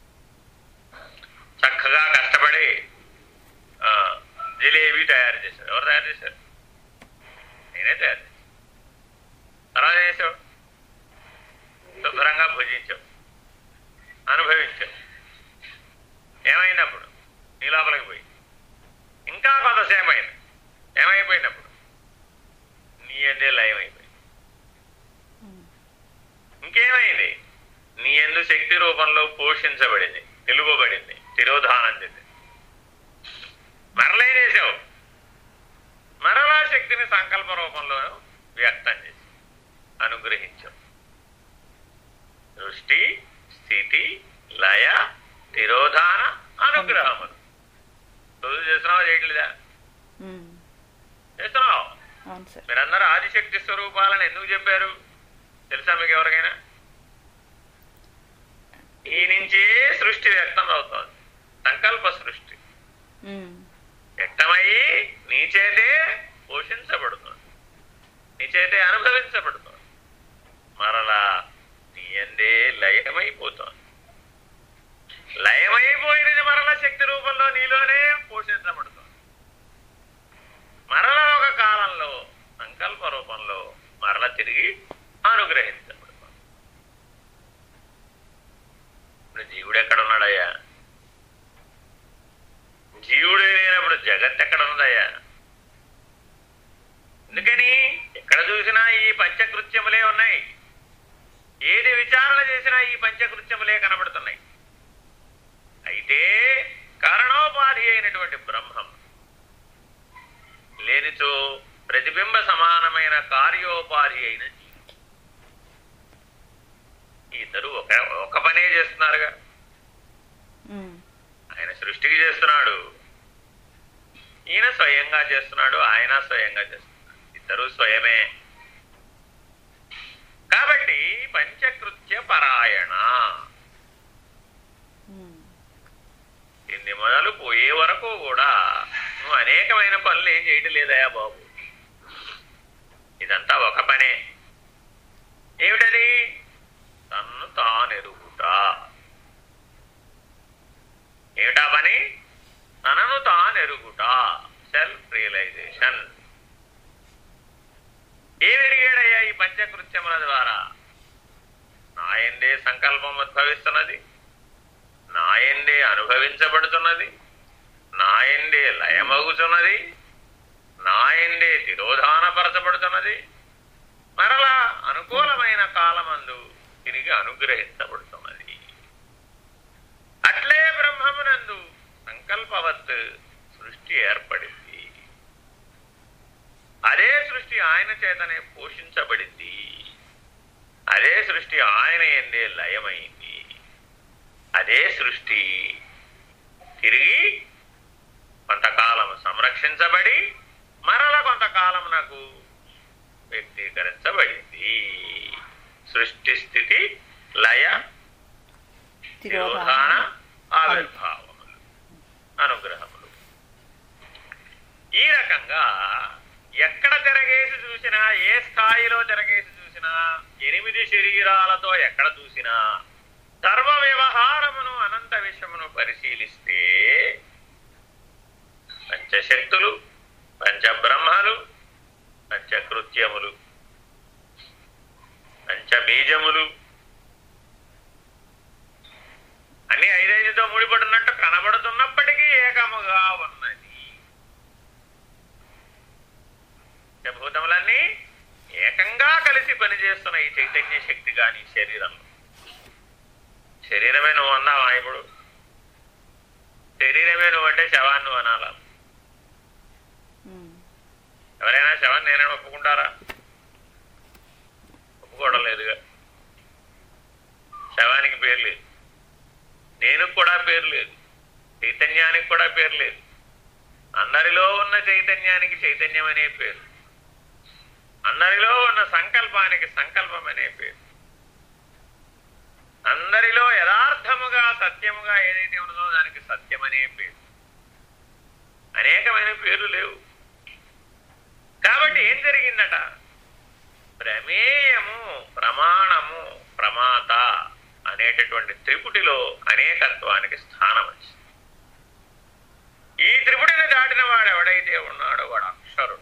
B: చక్కగా కష్టపడి ఆ, జిలేబీ తయారు చేశారు ఎవరు తయారు చేశారు నేనే తయారు చేశాను తర్వాత ఏం చేసావు శుభ్రంగా భుజించావు అనుభవించావు ఏమైనప్పుడు నీ లోపలికి పోయి ఇంకా కొంతసేపు అయింది ఏమైపోయినప్పుడు నీ అందే లయమైపోయింది ఇంకేమైంది నీ ఎందు శక్తి రూపంలో పోషించబడింది నిలువబడింది తిరోధానం చెందింది మరలే చేసావు మరలా శక్తిని సంకల్ప రూపంలో వ్యక్తం చేసి అనుగ్రహించావు దృష్టి స్థితి లయ తిరోధాన అనుగ్రహములు రోజు చేస్తున్నావా చేయట్లేదా
A: ఉమ్,
B: చేస్తున్నావు
A: అవును సార్
B: మీరందరూ ఆదిశక్తి స్వరూపాలని ఎందుకు చెప్పారు తెలుసా మీకు ఎవరికైనా ఈ నుంచే సృష్టి వ్యక్తం అవుతోంది సంకల్ప సృష్టి
A: ఉమ్,
B: వ్యక్తమయ్యి నీ చేతే పోషించబడుతుంది నీ చేతే అనుభవించబడుతుంది మరలా నీ అందే లయమైపోతోంది లయమైపోయినది మరల శక్తి రూపంలో నీలోనే పోషించబడుతుంది మరల ఒక కాలంలో సంకల్ప రూపంలో మరల తిరిగి అనుగ్రహించబడుతుంది ఇప్పుడు జీవుడు ఎక్కడ ఉన్నాడయ్యా జీవుడు లేనప్పుడు జగత్ ఎక్కడ ఉందయ్యా ఎందుకని ఎక్కడ చూసినా ఈ పంచకృత్యములే ఉన్నాయి ఏది విచారణ చేసినా ఈ పంచకృత్యములే కనబడుతున్నాయి అయితే కారణోపాధి అయినటువంటి బ్రహ్మం లేనిచో ప్రతిబింబ సమానమైన కార్యోపాధి అయిన జీవి. ఈ ఇద్దరు ఒక ఒక పనే చేస్తున్నారుగా
A: ఉమ్,
B: ఆయన సృష్టికి చేస్తున్నాడు ఈయన స్వయంగా చేస్తున్నాడు ఆయన స్వయంగా చేస్తున్నాడు ఇద్దరు స్వయమే కాబట్టి పంచకృత్య పరాయణ
A: ఉమ్,
B: ఇన్ని మొదలు పోయే వరకు కూడా నువ్వు అనేకమైన పనులు ఏం చేయటం లేదయా బాబు ఇదంతా ఒక పనే ఏమిటది తన్ను తానెరుగుట ఏమిటా పని తనను తానెరుగుట సెల్ఫ్ రియలైజేషన్ ఏమెరిగాడయ్యా ఈ పంచకృత్యముల ద్వారా నాయందే సంకల్పం ఉద్భవిస్తున్నది నాయందే అనుభవించబడుతున్నది నాయందే లయమగుతున్నది నాయందే తిరోధానపరచబడుతున్నది మరలా అనుకూలమైన కాలమందు తిరిగి అనుగ్రహించబడుతున్నది అట్లే బ్రహ్మమునందు సంకల్పవత్ సృష్టి ఏర్పడింది అదే సృష్టి ఆయన చేతనే పోషించబడింది అదే సృష్టి ఆయన ఎందే లయమైంది అదే సృష్టి తిరిగి కొంతకాలం సంరక్షించబడి మరల కొంతకాలం నాకు వ్యక్తీకరించబడింది సృష్టి స్థితి లయ తిరోధాన ఆవిర్భావములు అనుగ్రహములు ఈ రకంగా ఎక్కడ తిరగేసి చూసినా ఏ స్థాయిలో తిరగేసి చూసినా ఎనిమిది శరీరాలతో ఎక్కడ చూసినా సర్వ వ్యవహారమును అనంత విషయమును పరిశీలిస్తే పంచశక్తులు పంచబ్రహ్మలు పంచకృత్యములు పంచబీజములు అన్ని ఐదైదుతో ముడిపడినట్టు కనబడుతున్నప్పటికీ ఏకముగా ఉన్నది పంచభూతములన్నీ ఏకంగా కలిసి పనిచేస్తున్న ఈ చైతన్య శక్తి గాని శరీరంలో శరీరమే నువ్వు అన్నావా ఇప్పుడు శరీరమే నువ్వు అంటే శవాన్ని నువ్వు అనాలా
A: ఉమ్.
B: ఎవరైనా శవాన్ని నేనైనా ఒప్పుకుంటారా ఒప్పుకోవడం లేదుగా శవానికి పేరు లేదు నేను కూడా పేరు లేదు చైతన్యానికి కూడా పేరు లేదు అందరిలో ఉన్న చైతన్యానికి చైతన్యం అనే పేరు అందరిలో ఉన్న సంకల్పానికి సంకల్పం అనే పేరు అందరిలో యథార్థముగా సత్యముగా ఏదైతే ఉన్నదో దానికి సత్యం అనే పేరు అనేకమైన పేర్లు లేవు కాబట్టి ఏం జరిగిందట ప్రమేయము ప్రమాణము ప్రమాత అనేటటువంటి త్రిపుటిలో అనేకత్వానికి స్థానం వచ్చింది ఈ త్రిపుటిని దాటిన వాడు ఎవడైతే ఉన్నాడో వాడు అక్షరుడు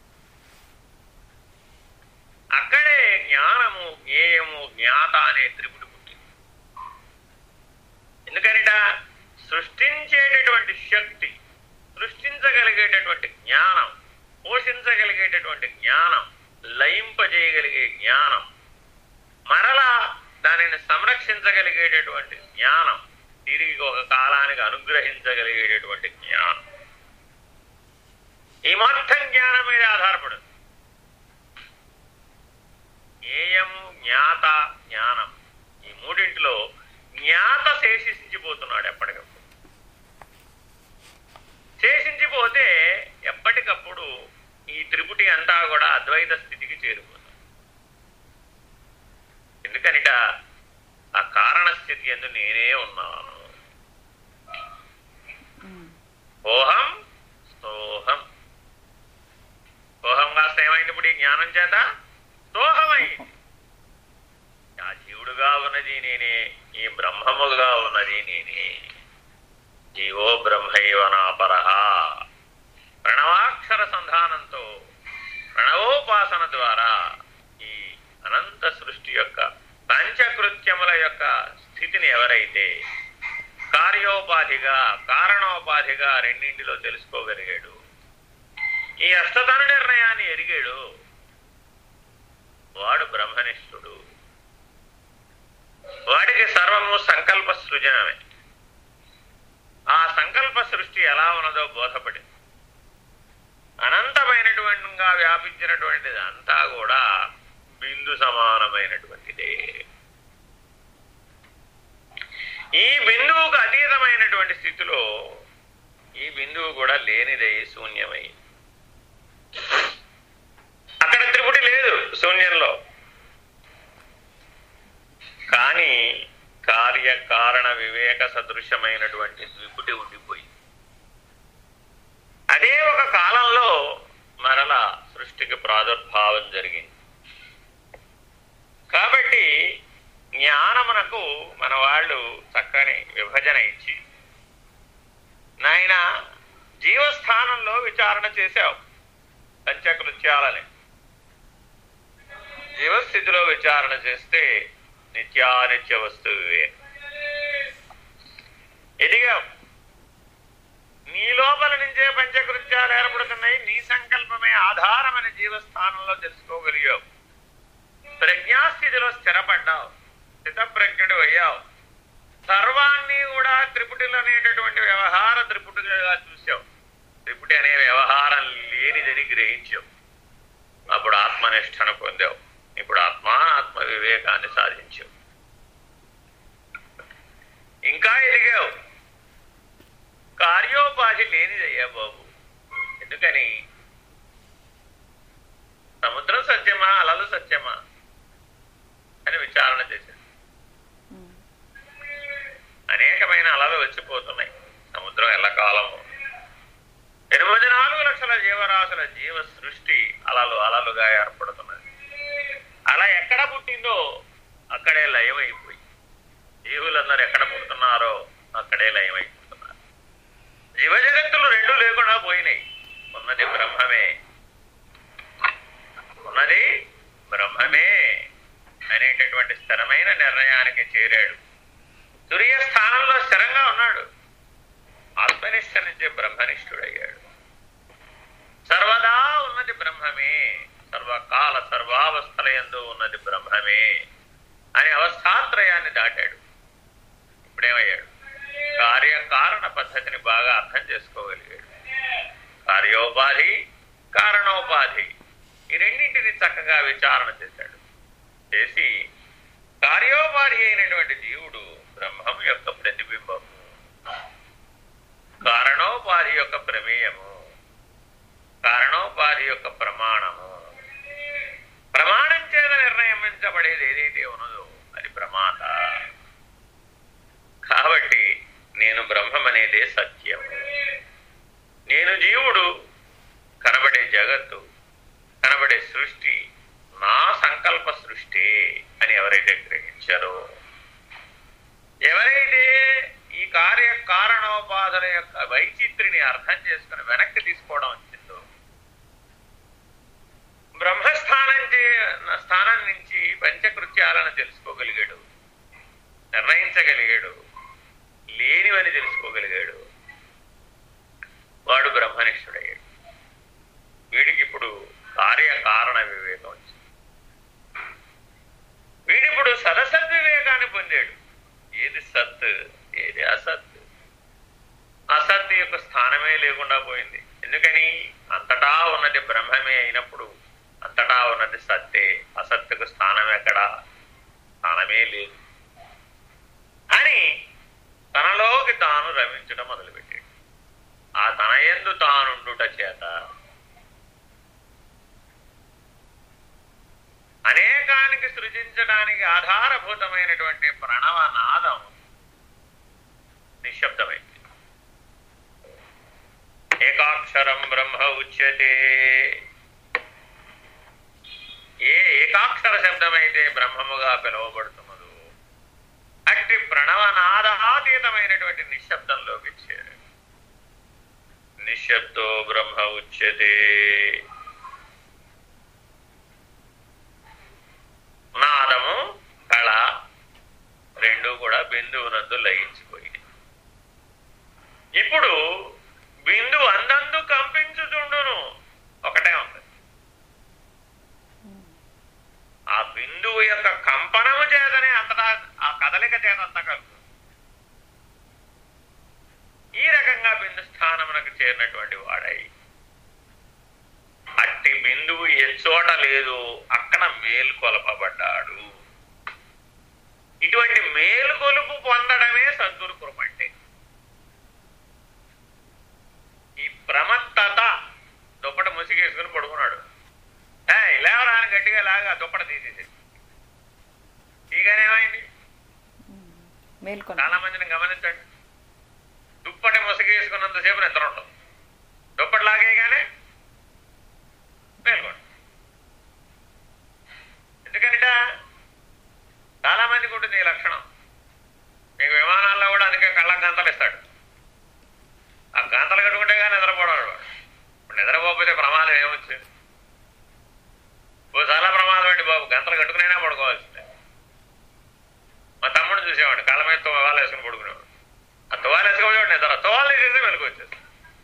B: అక్కడే జ్ఞానము జ్ఞేయము జ్ఞాత అనే త్రిపుటి పుట్టింది ఎందుకనిట సృష్టించేటటువంటి శక్తి సృష్టించగలిగేటటువంటి జ్ఞానం పోషించగలిగేటటువంటి జ్ఞానం లయింపజేయగలిగే జ్ఞానం మరలా దానిని సంరక్షించగలిగేటటువంటి జ్ఞానం తిరిగి ఒక కాలానికి అనుగ్రహించగలిగేటటువంటి జ్ఞానం ఈ మొత్తం జ్ఞానం మీద ఆధారపడు జ్ఞేయము జ్ఞాత జ్ఞానం ఈ మూడింటిలో జ్ఞాత శేషించిపోతున్నాడు ఎప్పటికప్పుడు శేషించిపోతే ఎప్పటికప్పుడు ఈ త్రిపుటి అంతా కూడా అద్వైత స్థితికి చేరుకుంది ఎందుకనిట ఆ కారణ స్థితి ఎందు నేనే ఉన్నాను
A: ఉమ్.
B: ఓహం సోహం సోహం కాస్త ఏమైంది ఇప్పుడు ఈ జ్ఞానం చేత సోహమైంది ఆ జీవుడుగా ఉన్నది నేనే ఈ బ్రహ్మముగా ఉన్నది నేనే జీవో బ్రహ్మైవ నాపరహ ప్రణవాక్షర సంధానంతో ప్రణవోపాసన ద్వారా ఈ అనంత సృష్టి యొక్క పంచకృత్యముల యొక్క స్థితిని ఎవరైతే కార్యోపాధిగా కారణోపాధిగా రెండింటిలో తెలుసుకోగలిగాడు ఈ అష్టధన నిర్ణయాన్ని ఎరిగాడు వాడు బ్రహ్మనిష్ఠుడు వాడికి సర్వము సంకల్ప సృజనమే ఆ సంకల్ప సృష్టి ఎలా ఉన్నదో బోధపడింది అనంతమైనటువంటిగా వ్యాపించినటువంటిది అంతా కూడా బిందు సమానమైనటువంటిదే ఈ బిందువుకు అతీతమైనటువంటి స్థితిలో ఈ బిందువు కూడా లేనిదై శూన్యమై అక్కడ త్రిపుటి లేదు శూన్యంలో కానీ కార్యకారణ వివేక సదృశమైనటువంటి ద్విపుటి ఉండిపోయి అదే ఒక కాలంలో మరల సృష్టికి ప్రాదుర్భావం జరిగింది కాబట్టి జ్ఞానమునకు మన వాళ్ళు చక్కని విభజన ఇచ్చి నాయన జీవస్థానంలో విచారణ చేశావు పంచకృత్యాలని జీవస్థితిలో విచారణ చేస్తే నిత్యానిత్య వస్తువే ఎదిగావు నీ లోపల నుంచే పంచకృత్యాలు ఏర్పడుతున్నాయి నీ సంకల్పమే ఆధారమని జీవస్థానంలో తెలుసుకోగలిగావు ప్రజ్ఞాస్థితిలో స్థిరపడ్డావు స్థితప్రజ్ఞుడు అయ్యావు సర్వాన్ని కూడా త్రిపుటిలు అనేటటువంటి వ్యవహార త్రిపుటిగా చూసావు త్రిపుటి అనే వ్యవహారం లేనిదని గ్రహించావు అప్పుడు ఆత్మనిష్టను పొందావు ఇప్పుడు ఆత్మానాత్మ వివేకాన్ని సాధించావు ఇంకా ఎదిగావు కార్యోపాధి లేనిదయ్యా బాబు ఎందుకని సముద్రం సత్యమా అలలు సత్యమా అని విచారణ చేశాడు
A: ఉమ్,
B: అనేకమైన అలలు వచ్చిపోతున్నాయి సముద్రం ఎల్లకాలము ఎనిమిది నాలుగు లక్షల జీవరాశుల జీవ సృష్టి అలలు అలలుగా ఏర్పడుతున్నది అలా ఎక్కడ పుట్టిందో అక్కడే లయమైపోయి జీవులందరూ ఎక్కడ పుడుతున్నారో అక్కడే లయమైపోతున్నారు జీవ జగత్తులు రెండు లేకుండా పోయినాయి ఉన్నది బ్రహ్మమే ఉన్నది బ్రహ్మమే అనేటటువంటి స్థిరమైన నిర్ణయానికి చేరాడు తురియ స్థానంలో స్థిరంగా ఉన్నాడు ఆత్మనిష్ట నుంచి బ్రహ్మనిష్ఠుడయ్యాడు సర్వదా ఉన్నది బ్రహ్మమే సర్వకాల సర్వావస్థల యందు ఉన్నది బ్రహ్మమే అనే అవస్థాత్రయాన్ని దాటాడు ఇప్పుడేమయ్యాడు కార్యకారణ పద్ధతిని బాగా అర్థం చేసుకోగలిగాడు కార్యోపాధి కారణోపాధి ఈ రెండింటిని చక్కగా విచారణ చేశాడు చేసి కార్యోపాధి అయినటువంటి జీవుడు బ్రహ్మం యొక్క ప్రతిబింబము కారణోపాధి యొక్క ప్రమేయము కారణోపాధి యొక్క ప్రమాణము ప్రమాణం చేత నిర్ణయించబడేది ఏదైతే ఉన్నదో అది ప్రమాత కాబట్టి నేను బ్రహ్మం అనేదే సత్యం నేను జీవుడు కనబడే జగత్తు కనబడే సృష్టి నా సంకల్ప సృష్టి అని ఎవరైతే గ్రహించారో ఎవరైతే ఈ కార్య కారణోపాధుల యొక్క వైచిత్రిని అర్థం చేసుకుని వెనక్కి తీసుకోవడం వచ్చిందో బ్రహ్మస్థానం చే- స్థానం నుంచి పంచకృత్యాలను తెలుసుకోగలిగాడు నిర్ణయించగలిగాడు లేనివని తెలుసుకోగలిగాడు వాడు బ్రహ్మనిష్ఠుడయ్యాడు వీడికి ఇప్పుడు కార్యకారణ వివేకం వచ్చింది వీడిప్పుడు సదసద్వివేకాన్ని పొందాడు ఏది సత్ ఏది అసత్ అసత్ యొక్క స్థానమే లేకుండా పోయింది ఎందుకని అంతటా ఉన్నది బ్రహ్మమే అయినప్పుడు అంతటా ఉన్నది సత్తే అసత్తుకు స్థానం ఎక్కడా స్థానమే లేదు అని తనలోకి తాను రమించడం మొదలుపెట్టాడు ఆ తన ఎందు తానుండుట చేత అనేకానికి సృజించడానికి ఆధారభూతమైనటువంటి ప్రణవనాదం నిశ్శబ్దమైంది ఏకాక్షరం బ్రహ్మ ఉచ్యతే ఏ ఏకాక్షర శబ్దమైతే బ్రహ్మముగా పిలువబడుతున్నదో అట్టి ప్రణవనాదాతీతమైనటువంటి నిశ్శబ్దంలోకి చేరు నిశ్శబ్దో బ్రహ్మ ఉచ్యతే నాదము కళ రెండు కూడా బిందువునందు లయించిపోయింది ఇప్పుడు బిందువు అందందు కంపించుచుండును ఒకటే ఉంది ఆ బిందువు యొక్క కంపనము చేతనే అంతటా ఆ కదలిక చేత అంతా కలుగుతుంది ఈ రకంగా బిందు స్థానమునకు చేరినటువంటి వాడై అట్టి బిందువు ఏ చోట లేదు అక్కడ మేల్కొలపబడ్డాడు ఇటువంటి మేలుకొలుపు పొందడమే సద్గురు కృప అంటే ఈ ప్రమత్తత దుప్పట ముసిగేసుకుని పడుకున్నాడు ఏయ్, లేవరాని గట్టిగా లాగా దుప్పట తీసేసి ఈగానేమైంది
A: మేల్కొన
B: చాలా మందిని గమనించండి దుప్పటి ముసుగేసుకున్నంతసేపు నిద్ర ఉండదు దుప్పటి లాగేయగానే మేల్కోండి ఎందుకనిట చాలా మందికి ఉంటుంది ఈ లక్షణం మీకు విమానాల్లో కూడా అందుకే కళ్ళకు గంతలు ఇస్తాడు ఆ గంతలు కట్టుకుంటే కానీ నిద్రపోవడం వాడు ఇప్పుడు నిద్రపోకపోతే ప్రమాదం ఏమొచ్చింది ఓ చాలా ప్రమాదం అండి బాబు గంతలు కట్టుకునైనా పడుకోవాల్సిందే మా తమ్ముడు చూసేవాడు కళ్ళ మీద తువాలు వేసుకుని పడుకునేవాడు ఆ తువాలు వేసుకోవాడు నిద్ర తువాలు వేసేసి వెనుక వచ్చేసి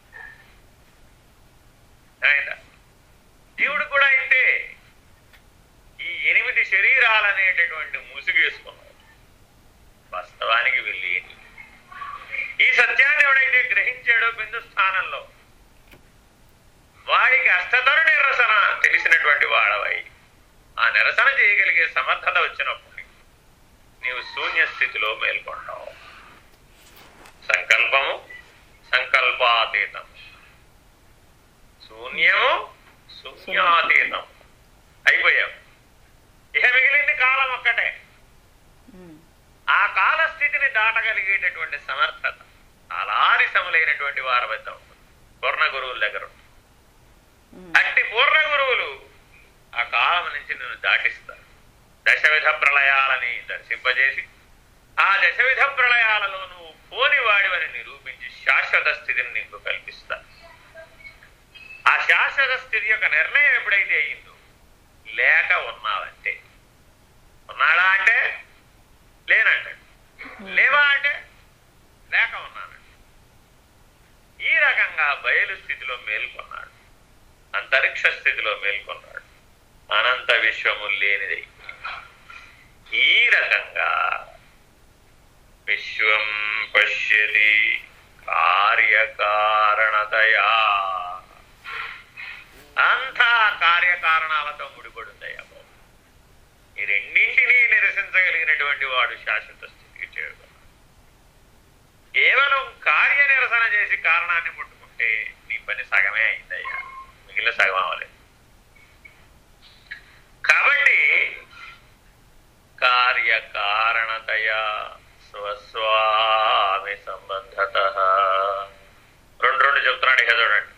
B: అయిందా జీవుడు కూడా ఇంతే ఈ ఎనిమిది శరీరాలనేటటువంటి ముసుగేసుకున్నాడు వాస్తవానికి వెళ్ళి ఈ సత్యాన్ని ఎవడైతే గ్రహించాడో బిందు స్థానంలో వాడికి అష్టధరు నిరసన తెలిసినటువంటి వాడవై ఆ నిరసన చేయగలిగే సమర్థత వచ్చినప్పుడు నీవు శూన్య స్థితిలో మేల్కొంటావు సంకల్పము సంకల్పాతీతం శూన్యము శూన్యాతీతం అయిపోయావు ఇక మిగిలింది కాలం ఒక్కటే
A: ఉమ్,
B: ఆ కాల స్థితిని దాటగలిగేటటువంటి సమర్థత అలారిసములైనటువంటి వారి వద్ద ఉంటుంది పూర్ణ గురువుల దగ్గర ఉంటుంది.
A: ఉమ్,
B: అట్టి పూర్ణ గురువులు ఆ కాలం నుంచి నిన్ను దాటిస్తారు దశవిధ ప్రళయాలని దర్శింపజేసి ఆ దశవిధ ప్రళయాలలో నువ్వు పోని వాడివని నిరూపించి శాశ్వత స్థితిని నీకు కల్పిస్తారు ఆ శాశ్వత స్థితి యొక్క నిర్ణయం ఎప్పుడైతే అయిందో లేక ఉన్నావంటే ఉన్నాడా అంటే లేనంటాడు లేవా అంటే లేక ఉన్నానంట ఈ రకంగా బయలు స్థితిలో మేల్కొన్నాడు అంతరిక్ష స్థితిలో మేల్కొన్నాడు అనంత విశ్వము లేనిది ఈ రకంగా విశ్వం పశ్యతి కార్యకారణతయా అంతా కార్యకారణాలతో ముడిపడుందయ్యా బాబు. ఈ రెండింటినీ నిరసించగలిగినటువంటి వాడు శాశ్వత స్థితికి చేరుకున్నాడు కేవలం కార్య నిరసన చేసి కారణాన్ని ముట్టుకుంటే నీ పని సగమే అయిందయ్యా మిగిలిన సగం అవ్వలేదు కాబట్టి కార్యకారణతయా స్వస్వామి సంబంధత రెండు రెండు చెప్తున్నాడు ఇక చూడండి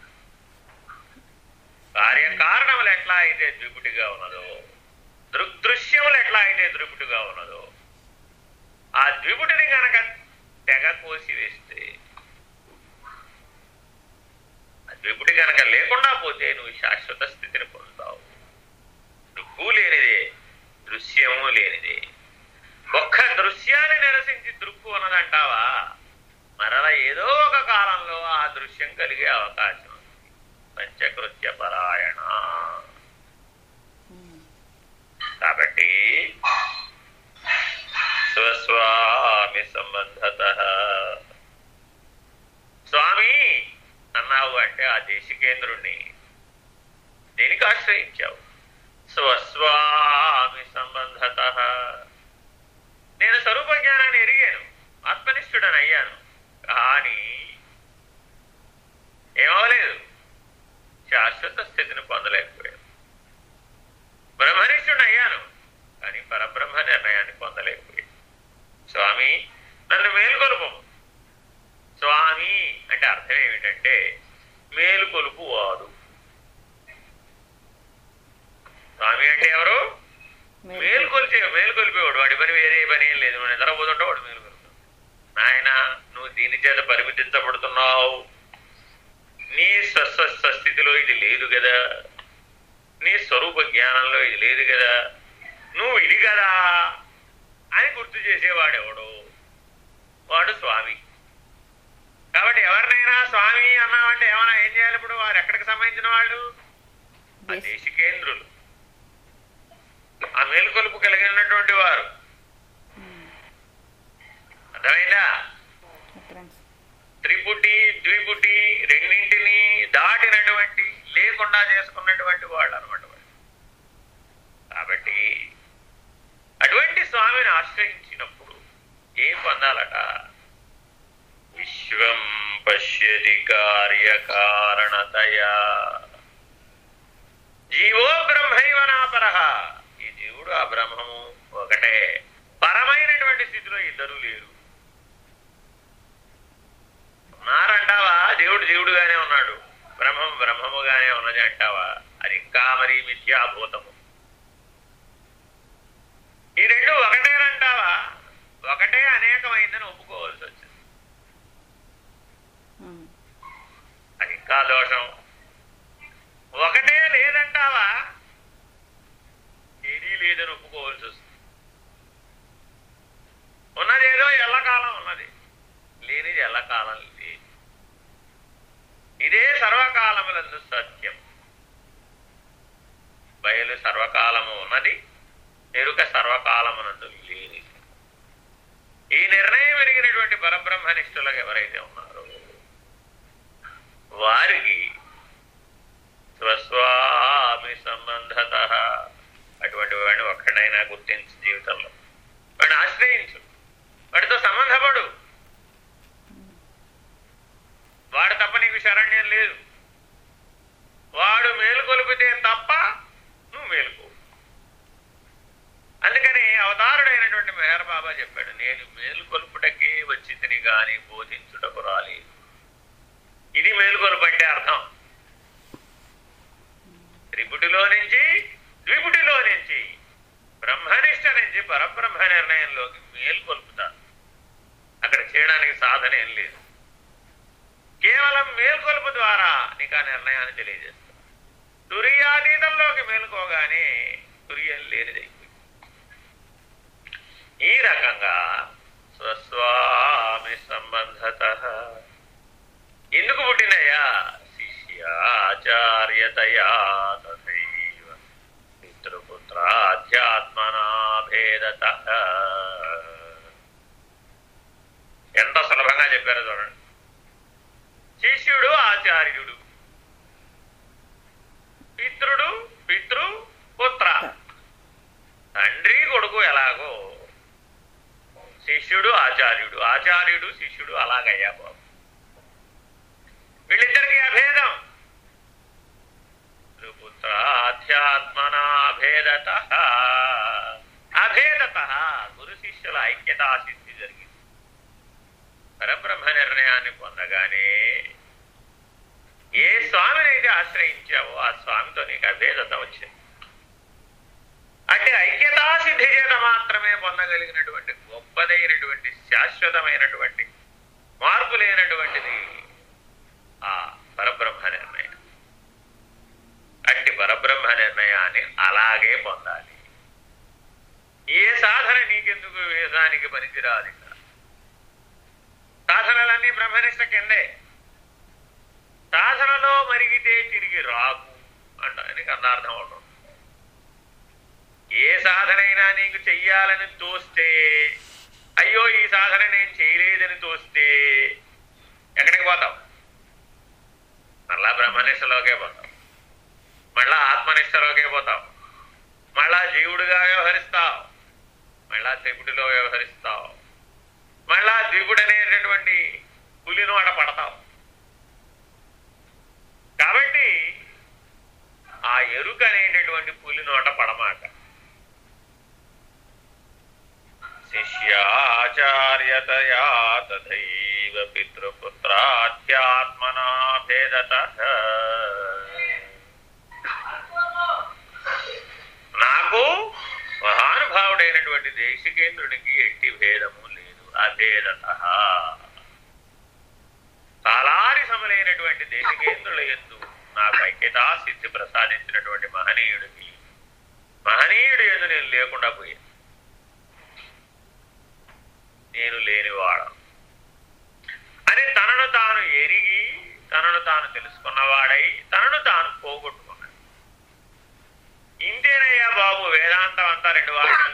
B: కార్యకారణములు ఎట్లా అయితే ద్విపుటిగా ఉన్నదో దృగ్దృశ్యములు ఎట్లా అయితే ద్విపుటిగా ఉన్నదో ఆ ద్విపుటిని గనక తెగ కోసి వేస్తే ఆ ద్విపుటి కనుక లేకుండా పోతే నువ్వు శాశ్వత స్థితిని పొందుతావు దృక్కు లేనిదే దృశ్యము లేనిదే ఒక్క దృశ్యాన్ని నిరసించి దృక్కు ఉన్నదంటావా మరల ఏదో ఒక కాలంలో ఆ దృశ్యం కలిగే అవకాశం ఉంది పంచకృత్య పరాయణ
A: ఉమ్,
B: కాబట్టి స్వస్వామి సంబంధత స్వామి అన్నావు అంటే ఆ దేశికేంద్రుణ్ణి దేనికి ఆశ్రయించావు స్వస్వామి సంబంధత నేను స్వరూప జ్ఞానాన్ని ఎరిగాను ఆత్మనిష్ఠుడని అయ్యాను కానీ ఏమవలేదు శాశ్వత స్థితిని పొందలేకపోయాను బ్రహ్మనిష్ఠుడు అయ్యాను కానీ పరబ్రహ్మ నిర్ణయాన్ని పొందలేకపోయాను స్వామి నన్ను మేలుకొలుపు స్వామి అంటే అర్థం ఏమిటంటే మేలుకొలుపు వాడు స్వామి అంటే ఎవరు
A: మేలు-
B: మేలుకొలిచే మేలుకొలిపేవాడు వాడి పని వేరే పని ఏం లేదు నువ్వు నిద్రపోతుంటే వాడు మేలుకొలుపుతాడు నాయన నువ్వు దీని చేత పరిమితించబడుతున్నావు నీ స్వస్వ స్వస్థితిలో ఇది లేదు కదా నీ స్వరూప జ్ఞానంలో ఇది లేదు కదా నువ్వు ఇది కదా అని గుర్తు చేసేవాడెవడు వాడు స్వామి కాబట్టి ఎవరినైనా స్వామి అన్నామంటే ఏమన్నా ఏం చేయాలి ఇప్పుడు వారు ఎక్కడికి సంబంధించిన వాళ్ళు ఆ
A: దేశ-
B: దేశికేంద్రులు ఆ మేలుకొలుపు కలిగినటువంటి వారు
A: ఉమ్,
B: అర్థమైందా
A: ఫ్రెండ్స్
B: త్రిపుటి ద్విపుటి రెండింటిని దాటినటువంటి లేకుండా చేసుకున్నటువంటి వాళ్ళు అనమాట వాళ్ళు. కాబట్టి అటువంటి స్వామిని ఆశ్రయించినప్పుడు ఏం పొందాలట విశ్వం పశ్యతి కార్యకారణతయా జీవో బ్రహ్మైవ నాపరః ఈ జీవుడు ఆ బ్రహ్మము ఒకటే పరమైనటువంటి స్థితిలో ఇద్దరు లేరు ఉన్నారంటావా దేవుడు దేవుడుగానే ఉన్నాడు బ్రహ్మం బ్రహ్మముగానే ఉన్నది అంటావా అది ఇంకా మరీ మిథ్యాభూతము ఈ రెండు ఒకటేనంటావా ఒకటే అనేకమైందని ఒప్పుకోవాల్సి వచ్చింది
A: ఉమ్,
B: అది ఇంకా దోషం ఒకటే లేదంటావా ఏదీ లేదని ఒప్పుకోవాల్సి వస్తుంది ఉన్నదేదో ఎల్లకాలం ఉన్నది లేనిది ఎల్లకాలం లేదు ఇదే సర్వకాలములందు సత్యం బయలు సర్వకాలము ఉన్నది ఎరుక సర్వకాలమునందు లేనిది ఈ నిర్ణయం ఎరిగినటువంటి పరబ్రహ్మనిష్ఠులకు ఎవరైతే ఉన్నారో వారికి స్వస్వామి సంబంధత అటువంటి వాడిని ఒక్కడైనా గుర్తించు జీవితంలో వాడిని ఆశ్రయించు వాడితో సంబంధపడు వాడు తప్ప నీకు శరణ్యం లేదు వాడు మేలుకొలిపితే తప్ప నువ్వు మేలుకో అందుకని అవతారుడైనటువంటి మెహర్ బాబా చెప్పాడు నేను మేలుకొల్పుటకే వచ్చిందని గాని బోధించుటకు రాలేదు ఇది మేలుకొలుపు అంటే అర్థం త్రిపుటిలో నుంచి ద్విపుటిలో నుంచి బ్రహ్మనిష్ట నుంచి పరబ్రహ్మ నిర్ణయంలోకి మేల్కొల్పుతారు అక్కడ చేయడానికి సాధన ఏం లేదు కేవలం మేల్కొలుపు ద్వారా నీకు ఆ నిర్ణయాన్ని తెలియజేస్తారు తురియాతీతంలోకి మేలుకోగానే తురియం లేనిది ఈ రకంగా స్వస్వామి సంబంధత ఎందుకు పుట్టినయా శిష్యాచార్యతయా తథైవ పితృపుత్రాధ్యాత్మనా భేదత ఎంత సులభంగా చెప్పారో చూడండి శిష్యుడు ఆచార్యుడు పితృడు పితృ పుత్ర తండ్రి కొడుకు ఎలాగో శిష్యుడు ఆచార్యుడు ఆచార్యుడు శిష్యుడు అలాగయ్యా బాబు వీళ్ళిద్దరికి అభేదం పుత్రాధ్యాత్మనా భేదత అభేదత గురు శిష్యుల ఐక్యతా సిద్ధి జరిగింది పరబ్రహ్మ నిర్ణయాన్ని పొందగానే ఏ స్వామినైతే ఆశ్రయించావో ఆ స్వామితో నీకు అభేదత వచ్చింది అంటే ఐక్యతా సిద్ధి చేత మాత్రమే పొందగలిగినటువంటి గొప్పదైనటువంటి శాశ్వతమైనటువంటి మార్పు లేనటువంటిది ఆ పరబ్రహ్మ నిర్ణయం అట్టి పరబ్రహ్మ నిర్ణయాన్ని అలాగే పొందాలి ఏ సాధన నీకెందుకు వేదానికి పనికిరాదు ఇక్కడ సాధనలన్నీ బ్రహ్మనిష్ట కిందే సాధనలో మరిగితే తిరిగి రాకు అంట నీకు అర్థార్థం అవడం ఏ సాధనైనా నీకు చెయ్యాలని తోస్తే అయ్యో ఈ సాధన నేను చేయలేదని తోస్తే ఎక్కడికి పోతావు మళ్ళా బ్రహ్మనిష్టలోకే పోతావు మళ్ళా ఆత్మనిష్టలోకే పోతావు మళ్ళా జీవుడిగా వ్యవహరిస్తావు మళ్ళా త్రిపుటిలో వ్యవహరిస్తావు మళ్ళా ద్విపుడు అనేటటువంటి పులి నోట పడతావు కాబట్టి ఆ ఎరుక అనేటటువంటి పులి నోట పడమాట శిష్యాచార్యతయా తథైవ పితృపుత్రాధ్యాత్మనా భేదత నాకు మహానుభావుడైనటువంటి దేశికేంద్రుడికి ఎట్టి భేదము లేదు అభేదత కాలారి సమలైనటువంటి దేశికేంద్రుల ఎందు నాకు ఐక్యతా సిద్ధి ప్రసాదించినటువంటి మహనీయుడికి మహనీయుడు ఎందు నేను లేకుండా పోయాను నేను లేనివాడ అని తనను తాను ఎరిగి తనను తాను తెలుసుకున్నవాడై తనను తాను పోగొట్టుకున్నాడు ఇంతేనయ్యా బాబు వేదాంతం అంతా రెండు వాక్యాలు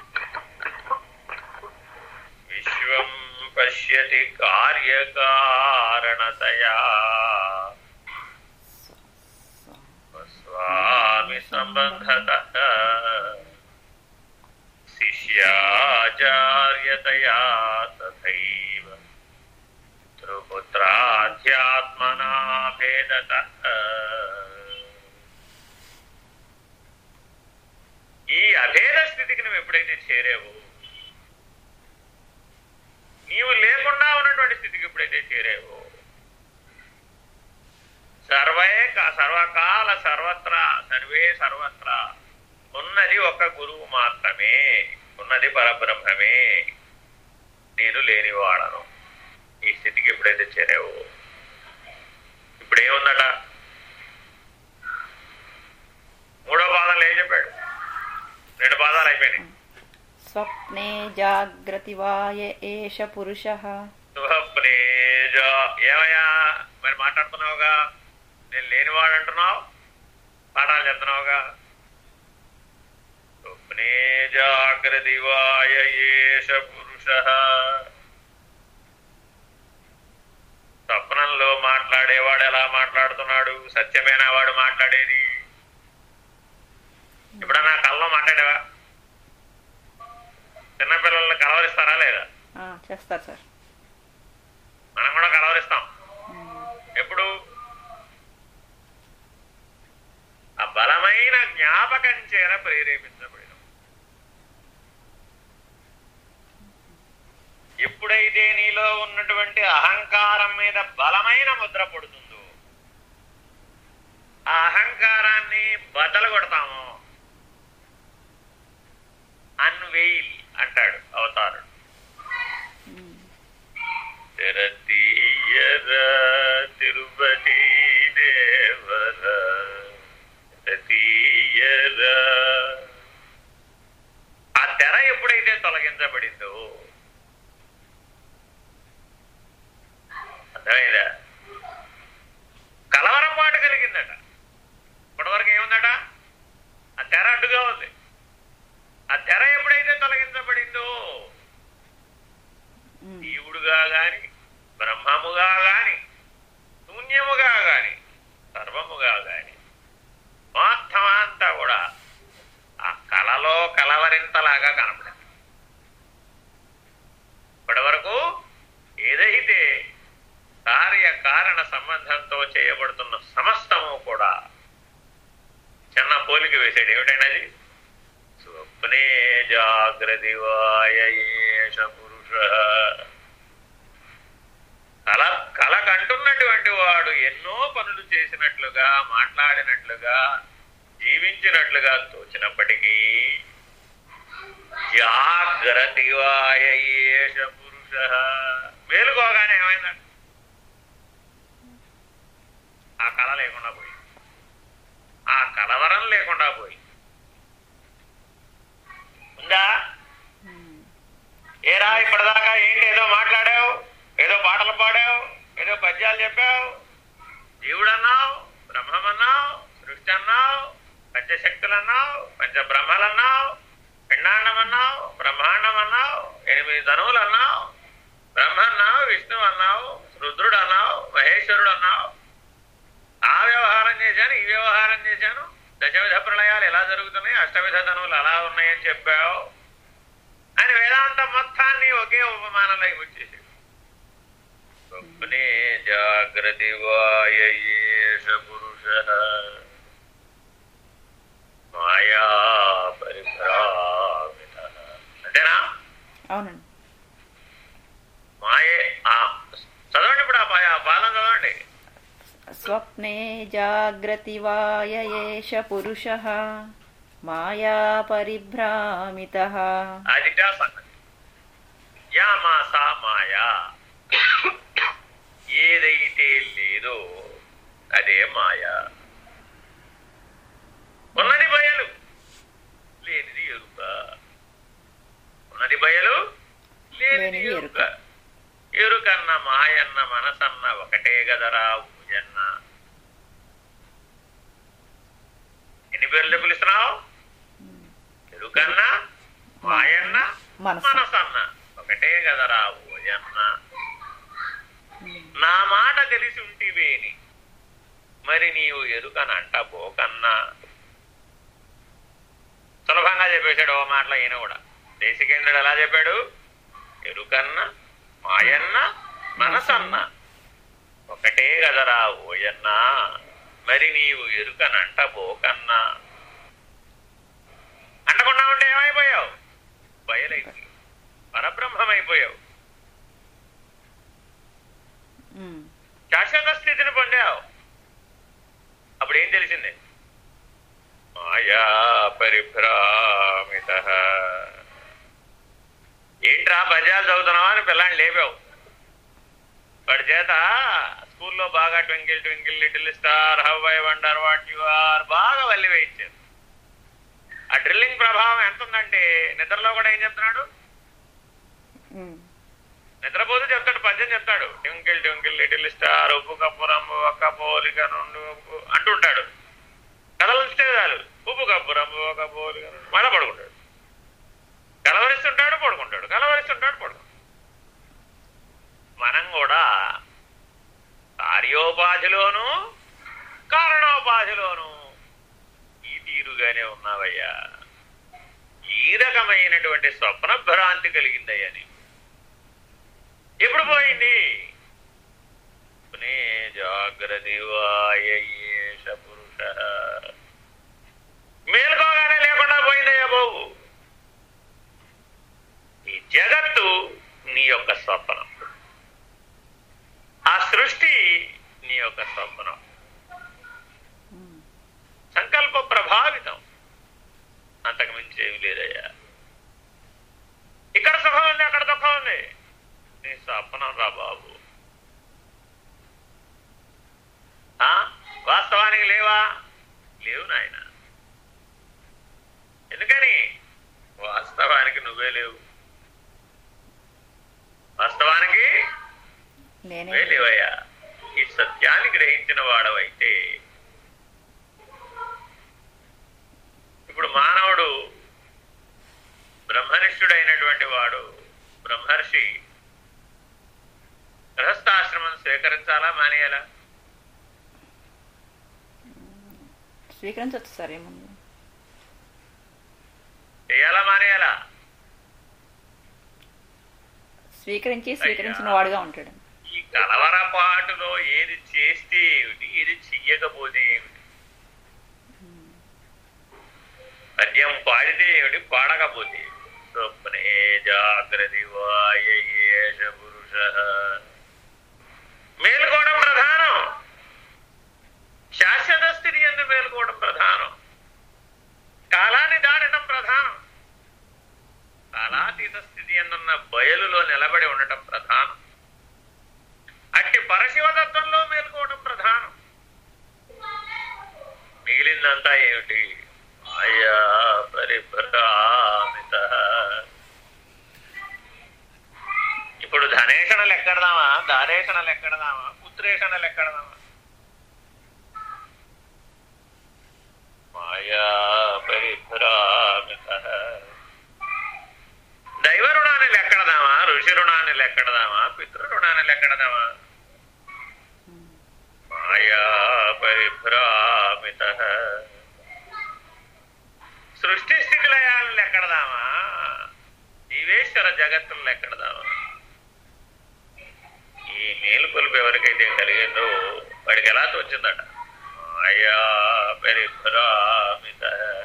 B: విశ్వం పశ్యతి కార్యకారణతయా స్వామి సంబంధత శిష్యాచార్యతయా తథైవ త్రిపుత్రాధ్యాత్మనా భేదత ఈ అభేద స్థితికి నువ్వు ఎప్పుడైతే చేరేవో నీవు లేకుండా ఉన్నటువంటి స్థితికి ఎప్పుడైతే చేరేవో సర్వే క- సర్వకాల సర్వత్రా సర్వే సర్వత్రా ఉన్నది ఒక గురువు మాత్రమే ఉన్నది పరబ్రహ్మమే నేను లేనివాడను ఈ స్థితికి ఎప్పుడైతే చేరావో ఇప్పుడు ఏముందట మూడో పాదాలు ఏం చెప్పాడు రెండు పాదాలు అయిపోయినాయి
A: స్వప్నే జాగ్రతి వాయ ఏష పురుష
B: శుభప్నేజ ఏమయ్యా మరి మాట్లాడుతున్నావుగా నేను లేనివాడు అంటున్నావు పాఠాలు చెప్తున్నావుగా స్వప్నే జాగ్రతి వాయ ఏష పురుష స్వప్నంలో మాట్లాడేవాడు ఎలా మాట్లాడుతున్నాడు సత్యమేనా వాడు మాట్లాడేది ఎప్పుడన్నా కళ్ళలో మాట్లాడేవా చిన్నపిల్లల్ని కలవరిస్తారా లేదా
A: ఆ, చేస్తారు సార్
B: మనం కూడా కలవరిస్తాం ఎప్పుడు ఆ బలమైన జ్ఞాపకం చేత ప్రేరేపించబడిన ఎప్పుడైతే నీలో ఉన్నటువంటి అహంకారం మీద బలమైన ముద్ర పడుతుందో ఆ అహంకారాన్ని బద్దలు కొడతాము అన్వెయిల్ అంటాడు అవతారుడు తెరతీయర తిరుపతి దేవర తెరతీయర ఆ తెర ఎప్పుడైతే తొలగించబడిందో అర్థమైందా కలవరం పాటు కలిగిందట ఇప్పటివరకు ఏముందట ఆ తెర అడ్డుగా ఉంది ఆ తెర ఎప్పుడైతే తొలగించబడిందో
A: ఉమ్,
B: జీవుడుగా గాని బ్రహ్మముగా గాని శూన్యముగా గాని సర్వముగా గాని మొత్తం అంతా కూడా ఆ కళలో కలవరింతలాగా కనపడింది ఇప్పటి వరకు ఏదైతే కార్య కారణ సంబంధంతో చేయబడుతున్న సమస్తము కూడా చిన్న పోలిక వేసాడు ఏమిటైనది స్వప్నే జాగ్రతి వాయేష పురుష కల కల కంటున్నటువంటి వాడు ఎన్నో పనులు చేసినట్లుగా మాట్లాడినట్లుగా జీవించినట్లుగా తోచినప్పటికీ జాగ్రత్త వాయేష పురుష మేలుకోగానే ఏమైందంట ఆ కళ లేకుండా పోయి ఆ కలవరం లేకుండా పోయి ఉందా
A: ఉమ్,
B: ఏరా ఇప్పటిదాకా ఏంటి ఏదో మాట్లాడావు ఏదో పాటలు పాడావు ఏదో పద్యాలు చెప్పావు జీవుడు అన్నావు బ్రహ్మం అన్నావు సృష్టి అన్నావు పంచశక్తులు అన్నావు పంచబ్రహ్మలు అన్నావు పిండాండం అన్నావు బ్రహ్మాండం అన్నావు ఎనిమిది ధనువులు అన్నావు బ్రహ్మ అన్నావు విష్ణువు అన్నావు రుద్రుడు అన్నావు మహేశ్వరుడు అన్నావు ఆ వ్యవహారం చేశాను ఈ వ్యవహారం చేశాను దశవిధ ప్రళయాలు ఎలా జరుగుతున్నాయి అష్టవిధ ధనువులు అలా ఉన్నాయని చెప్పావు అని వేదాంతం మొత్తాన్ని ఒకే ఉపమానంలోకి వచ్చేసి స్వప్నే జాగ్రత్త వాయేష పురుష మాయా పరిభ్రామిత అంతేనా
A: అవునండి
B: మాయే ఆ చదవండి ఇప్పుడు ఆ పా- ఆ పాదం చదవండి
A: స్వప్నే జాగ్రతి వాయ ఏష పురుష మాయా పరిభ్రామిత
B: అదిటా సంగతి యా మాసా మాయా ఏదైతే లేదో అదే మాయా ఉన్నది బయలు లేనిది ఎరుక ఉన్నది బయలు లేనిది
A: లేనిది
B: ఎరుక ఎరుకన్న మాయన్న మనసన్న ఒకటే గదరా ఊయన్న ఎన్ని పేర్లు పిలుస్తున్నావు ఎరుకన్న మాయన్న
A: మనసు.
B: మనసన్న ఒకటే కదరా ఓయన్న నా మాట తెలిసి ఉంటివేని మరి నీవు ఎరుకనంట పోకన్నా సులభంగా చెప్పేశాడు ఓ మాటలో ఈయన కూడా దేశికేంద్రుడు ఎలా చెప్పాడు ఎరుకన్న మాయన్న మనసన్న ఒకటే కదరా ఓయన్నా మరి నీవు ఎరుకనంట పోకన్నా అంటకుండా ఉంటే ఏమైపోయావు బయలైపోయావు పరబ్రహ్మమైపోయావు
A: ఉమ్,
B: శాశ్వత స్థితిని పొందావు అప్పుడు ఏం తెలిసింది మాయా పరిభ్రామిత ఏంట్రా పద్యాలు చదువుతున్నావా అని పిల్లాన్ని లేపావు వాడి చేత స్కూల్లో బాగా twinkle twinkle little star how I wonder what you are బాగా వల్లి వేయించారు ఆ డ్రిల్లింగ్ ప్రభావం ఎంత ఉందంటే నిద్రలో కూడా ఏం చెప్తున్నాడు
A: ఉమ్,
B: నిద్రపోతూ చెప్తాడు పద్యం చెప్తాడు ట్వింకిల్ ట్వింకిల్ లిటిల్ స్టార్ ఉప్పు కప్పు రంబు ఒక్క పోలిక నుండి ఉప్పు అంటుంటాడు కదలిస్తే చాలు ఉప్పు కప్పు రంబు ఒక పోలిక నుండి మళ్ళా పడుకుంటాడు కలవరిస్తుంటాడు పడుకుంటాడు కలవరిస్తుంటాడు పడుకుంటాడు మనం కూడా కార్యోపాధిలోను కారణ ఉపాధిలోనూ ఈ తీరుగానే ఉన్నావయ్యా ఈ రకమైనటువంటి స్వప్న భ్రాంతి కలిగిందయ్యా నీకు ఎప్పుడు పోయింది పునే జాగ్రత్త వాయేష పురుష మేల్కోగానే లేకుండా పోయిందయ్యా బాబు ఈ జగత్తు నీ యొక్క స్వప్నం ఆ సృష్టి నీ యొక్క స్వప్నం
A: ఉమ్.
B: సంకల్ప ప్రభావితం అంతకు మించి ఏమి లేదయ్యా ఇక్కడ సుఖం ఉంది అక్కడ దుఃఖం ఉంది నీ స్వప్నం రా బాబు ఆ? వాస్తవానికి లేవా లేవు నాయన ఎందుకని వాస్తవానికి నువ్వే లేవు వాస్తవానికి
A: నేనే
B: నువ్వే లేవయ్యా ఈ సత్యాన్ని గ్రహించిన వాడవైతే ఇప్పుడు మానవుడు బ్రహ్మనిష్ఠుడైనటువంటి వాడు బ్రహ్మర్షి గృహస్థాశ్రమం స్వీకరించాలా మానేయాలా
A: స్వీకరించవచ్చు సార్ ఏముంది
B: చేయాలా మానేయాలా
A: స్వీకరించి స్వీకరించిన వాడుగా ఉంటాడు
B: ఈ కలవరపాటులో ఏది చేస్తే ఏమిటి ఏది చెయ్యకపోతే ఏమిటి పద్యం పాడితే ఏమిటి పాడకపోతే ఏమిటి? స్వప్నే జాగ్రత్త వాయేష పురుష మేలుకోవడం ప్రధానం శాశ్వత స్థితి ఎందు మేలుకోవడం ప్రధానం కాలాన్ని దాటడం ప్రధానం కాలాతీత స్థితి ఎందున్న బయలులో నిలబడి ఉండటం ప్రధానం అట్టి పరశివతత్వంలో మేల్కోవడం ప్రధానం మిగిలిందంతా ఏమిటి అయ్యా పరిభ్రామిత ఇప్పుడు ధనేషణలు ఎక్కడదామా దారేషణలు ఎక్కడదామా పుత్రేషణలు ఎక్కడదామా మాయా పరిభ్రామిత దైవ రుణాన్ని లెక్కడదామా ఋషి రుణాన్ని లెక్కడదామా పితృ రుణాన్ని లెక్కడదామా మాయా పరిభ్రామిత సృష్టి స్థితి లయాలను లెక్కడదామా జీవేశ్వర జగత్తును లెక్కడదామా ఈ మేలుకొలుపు ఎవరికైతే కలిగిందో వాడికి ఎలా తోచిందట మాయా పరిభ్రామిత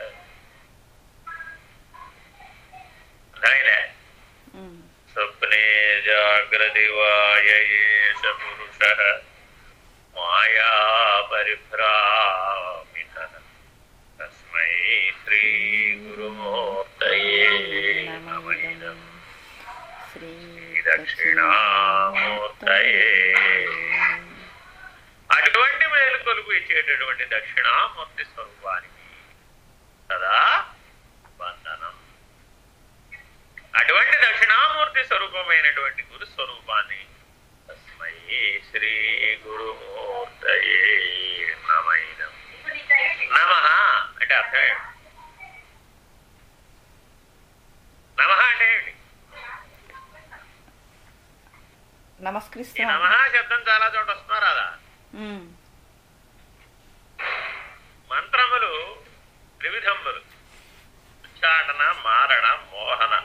B: అర్థమైందా
A: ఉమ్.
B: స్వప్నే జాగ్రతి వాయేష పురుష మాయా పరిభ్రామిత తస్మై శ్రీ గురుమూర్తయే నమైదం
A: శ్రీ
B: దక్షిణామూర్తయే అటువంటి మేలుకొలుపు ఇచ్చేటటువంటి దక్షిణామూర్తి స్వరూపానికి సదా వందనం అటువంటి దక్షిణామూర్తి స్వరూపమైనటువంటి గురు స్వరూపాన్ని తస్మై శ్రీ గురుమూర్తయే నమైనం నమ అంటే అర్థం ఏమిటి నమ అంటే ఏమిటి ఈ
A: నమస్కరిస్తా
B: నమ శబ్దం చాలా చోట వస్తున్నా రాదా
A: ఉమ్.
B: మంత్రములు త్రివిధములు ఉచ్చాటన మారణ మోహన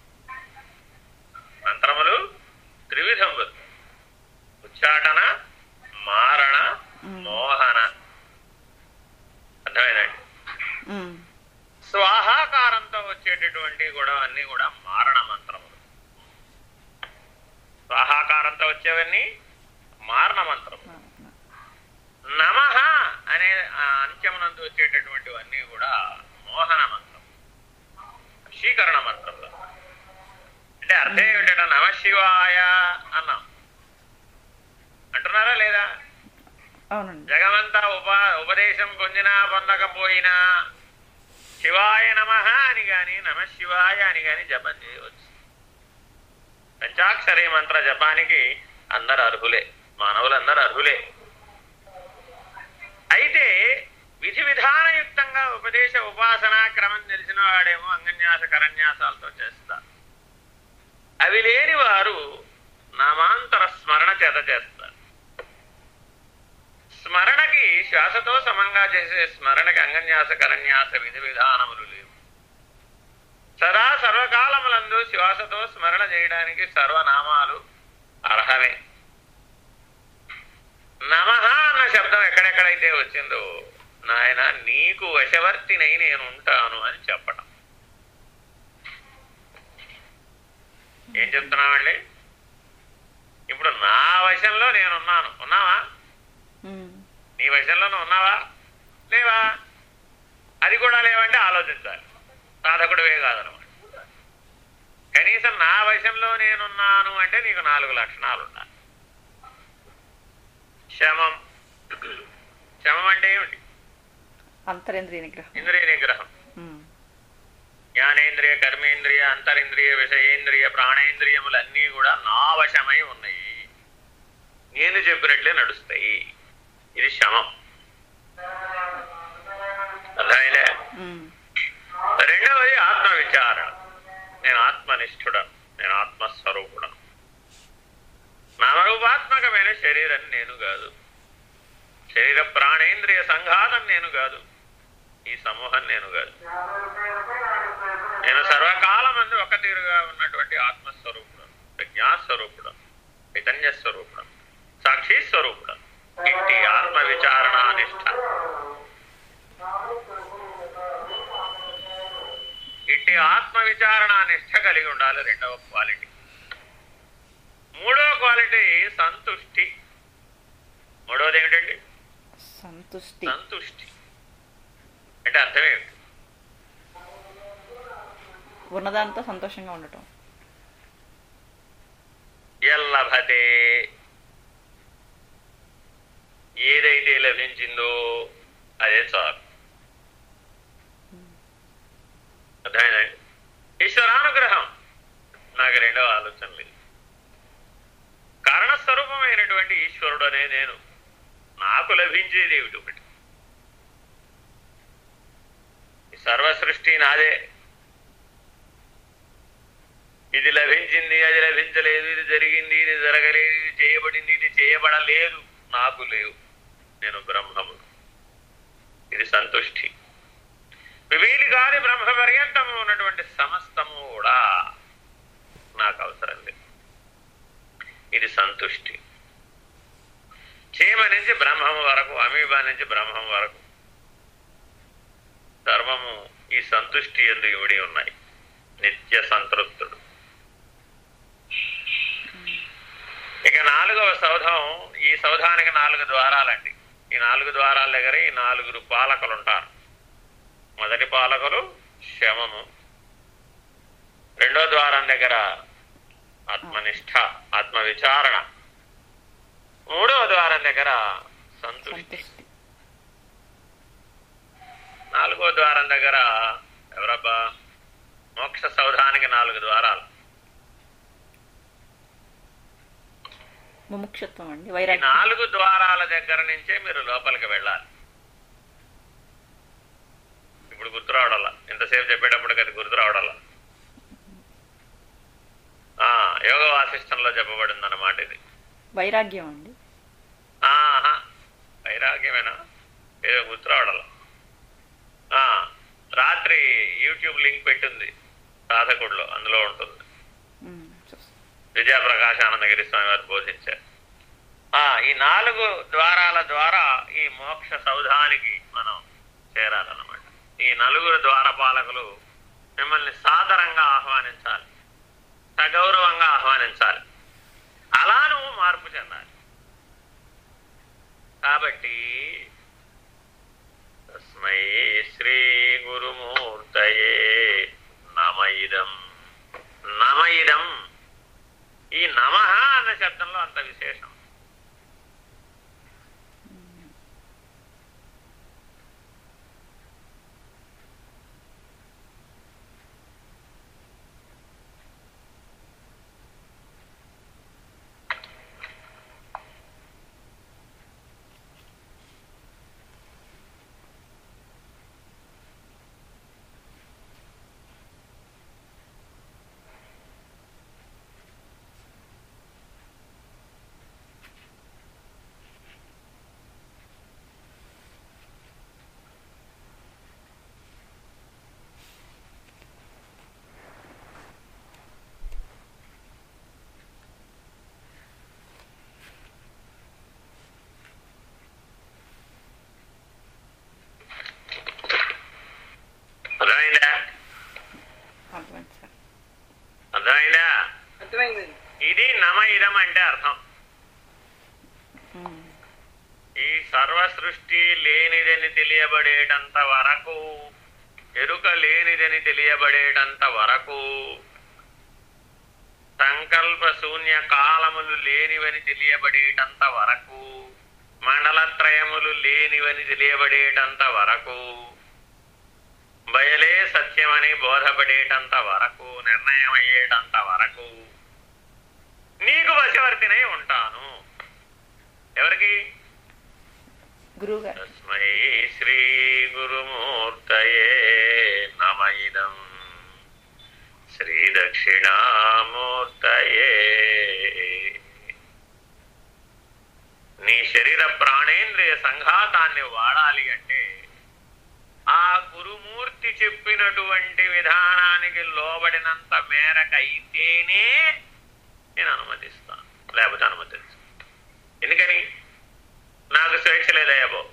B: మంత్రములు త్రివిధములు ఉచ్చాటన మారణ మోహన అర్థమైందండి
A: ఉమ్.
B: స్వాహాకారంతో వచ్చేటటువంటి కూడా అన్ని కూడా మారణ మంత్రములు స్వాహాకారంతో వచ్చేవన్నీ మారణ మంత్రములు నమ అనే ఆ అంత్యమునందు వచ్చేటటువంటివన్నీ కూడా మోహన మంత్రం వశీకరణ మంత్రంలో అంటే అర్థం ఏమిటంటే నమ శివాయ అన్నాం అంటున్నారా లేదా
A: అవునండి
B: జగమంతా ఉప ఉపదేశం పొందినా పొందకపోయినా శివాయ నమ అని గాని నమ శివాయ అని గాని జపం చేయవచ్చు పంచాక్షరి మంత్ర జపానికి అందరు అర్హులే మానవులందరూ అర్హులే అయితే విధి విధానయుక్తంగా ఉపదేశ ఉపాసనా క్రమం తెలిసిన వాడేమో అంగన్యాస కరన్యాసాలతో చేస్తారు అవి లేని వారు నామాంతర స్మరణ చేత చేస్తారు స్మరణకి శ్వాసతో సమంగా చేసే స్మరణకి అంగన్యాస కరన్యాస విధి విధానములు లేవు సదా సర్వకాలములందు శ్వాసతో స్మరణ చేయడానికి సర్వనామాలు అర్హమే నమ అన్న శబ్దం ఎక్కడెక్కడైతే వచ్చిందో నాయన నీకు వశవర్తినై నేను ఉంటాను అని చెప్పడం ఏం చెప్తున్నామండి ఇప్పుడు నా వశంలో నేనున్నాను ఉన్నావా
A: ఉమ్,
B: నీ వశంలో నువ్వు ఉన్నావా లేవా అది కూడా లేవంటే ఆలోచించాలి సాధకుడివే కాదనమాట కనీసం నా వశంలో నేనున్నాను అంటే నీకు నాలుగు లక్షణాలు ఉండాలి శమం శమం అంటే ఏమిటి
A: అంతరేంద్రియ నిగ్రహం
B: ఇంద్రియ నిగ్రహం
A: ఉమ్,
B: జ్ఞానేంద్రియ కర్మేంద్రియ అంతరింద్రియ విషయేంద్రియ ప్రాణేంద్రియములన్నీ కూడా నా వశమై ఉన్నాయి నేను చెప్పినట్లే నడుస్తాయి ఇది శమం అర్థమైందే
A: ఉమ్,
B: రెండవది ఆత్మ విచారణ నేను ఆత్మనిష్ఠుడను నేను ఆత్మస్వరూపుడను నామరూపాత్మకమైన శరీరం నేను కాదు శరీర ప్రాణేంద్రియ సంఘాతం నేను కాదు ఈ సమూహం నేను కాదు నేను సర్వకాలమందు ఒక తీరుగా ఉన్నటువంటి ఆత్మస్వరూపుడు ప్రజ్ఞాస్వరూపుడు చైతన్య స్వరూపుడు సాక్షి స్వరూపుడు ఇంటి ఆత్మ విచారణ నిష్ఠ ఇట్టి ఆత్మ విచారణ నిష్ఠ కలిగి ఉండాలి రెండవ క్వాలిటీ మూడవ క్వాలిటీ సంతుష్టి మూడవది ఏమిటండి
A: సంతుష్టి
B: సంతుష్టి అంటే అర్థం ఏమిటి
A: ఉన్నదాంతో సంతోషంగా ఉండటం
B: ఎల్లభతే ఏదైతే లభించిందో అదే చాలు అర్థమైందండి ఈశ్వరానుగ్రహం నాకు రెండవ ఆలోచన లేదు కారణస్వరూపమైనటువంటి ఈశ్వరుడు అనే నేను నాకు లభించేది ఏమిటి ఒకటి ఈ సర్వ సృష్టి నాదే ఇది లభించింది అది లభించలేదు ఇది జరిగింది ఇది జరగలేదు ఇది చేయబడింది ఇది చేయబడలేదు నాకు లేవు నేను బ్రహ్మము ఇది సంతుష్టి వివేలి కాని బ్రహ్మ పర్యంతము ఉన్నటువంటి సమస్తము కూడా నాకు అవసరం లేదు ఇది సంతుష్టి చీమ నుంచి బ్రహ్మం వరకు అమీబా నుంచి బ్రహ్మం వరకు సర్వము ఈ సంతుష్టి ఎందు ఇవిడి ఉన్నాయి నిత్య సంతృప్తుడు ఇక నాలుగవ సౌధం ఈ సౌధానికి నాలుగు ద్వారాలండి ఈ నాలుగు ద్వారాల దగ్గర ఈ నాలుగురు పాలకులు ఉంటారు మొదటి పాలకులు శమము రెండో ద్వారం దగ్గర ఆత్మనిష్ట ఆత్మ విచారణ మూడవ ద్వారం దగ్గర సంతుష్టి
A: సంతుష్టి
B: నాలుగో ద్వారం దగ్గర ఎవరబ్బా మోక్ష సౌధానికి నాలుగు ద్వారాలు
A: ముముక్షత్వం అండి
B: ఈ
A: వైరాగ్యం
B: నాలుగు ద్వారాల దగ్గర నుంచే మీరు లోపలికి వెళ్ళాలి ఇప్పుడు గుర్తు రావడాల ఎంతసేపు చెప్పేటప్పటికి అది గుర్తు రావడాల ఆ, యోగ వాసిష్టంలో చెప్పబడింది అన్నమాట ఇది
A: వైరాగ్యం అండి
B: ఆహా వైరాగ్యమేనా ఏదో గుర్తు రావడాల ఆ, రాత్రి యూట్యూబ్ లింక్ పెట్టింది సాధకుడిలో అందులో ఉంటుంది
A: ఉమ్, చూస్-
B: విజయప్రకాశానందగిరి స్వామి వారు బోధించారు ఆ ఈ నాలుగు ద్వారాల ద్వారా ఈ మోక్ష సౌధానికి మనం చేరాలన్నమాట ఈ నలుగురు ద్వారపాలకులు మిమ్మల్ని సాదరంగా ఆహ్వానించాలి సగౌరవంగా ఆహ్వానించాలి అలా నువ్వు మార్పు చెందాలి కాబట్టి తస్మై శ్రీ గురుమూర్తయే నమయిదం నమయిదం ఈ నమ అన్న శబ్దంలో అంత విశేషం
C: అర్థమైందండి
B: ఇది నమ ఇదం అంటే అర్థం
A: ఉమ్.
B: ఈ సర్వ సృష్టి లేనిదని తెలియబడేటంత వరకు ఎరుక లేనిదని తెలియబడేటంత వరకు సంకల్ప శూన్య కాలములు లేనివని తెలియబడేటంత వరకు మండలత్రయములు లేనివని తెలియబడేటంత వరకు బయలే సత్యమని బోధపడేటంత వరకు నిర్ణయం అయ్యేటంత వరకు నీకు వశవర్తినై ఉంటాను ఎవరికి
A: గురువు గారు
B: తస్మై శ్రీ గురుమూర్తయే నమ ఇదం శ్రీ దక్షిణామూర్తయే నీ శరీర ప్రాణేంద్రియ సంఘాతాన్ని వాడాలి అంటే ఆ గురుమూర్తి చెప్పినటువంటి విధానానికి లోబడినంత మేరకైతేనే నేను అనుమతిస్తాను లేకపోతే అనుమతిస్తాను ఎందుకని నాకు స్వేచ్ఛ లేదయ్యా బాబు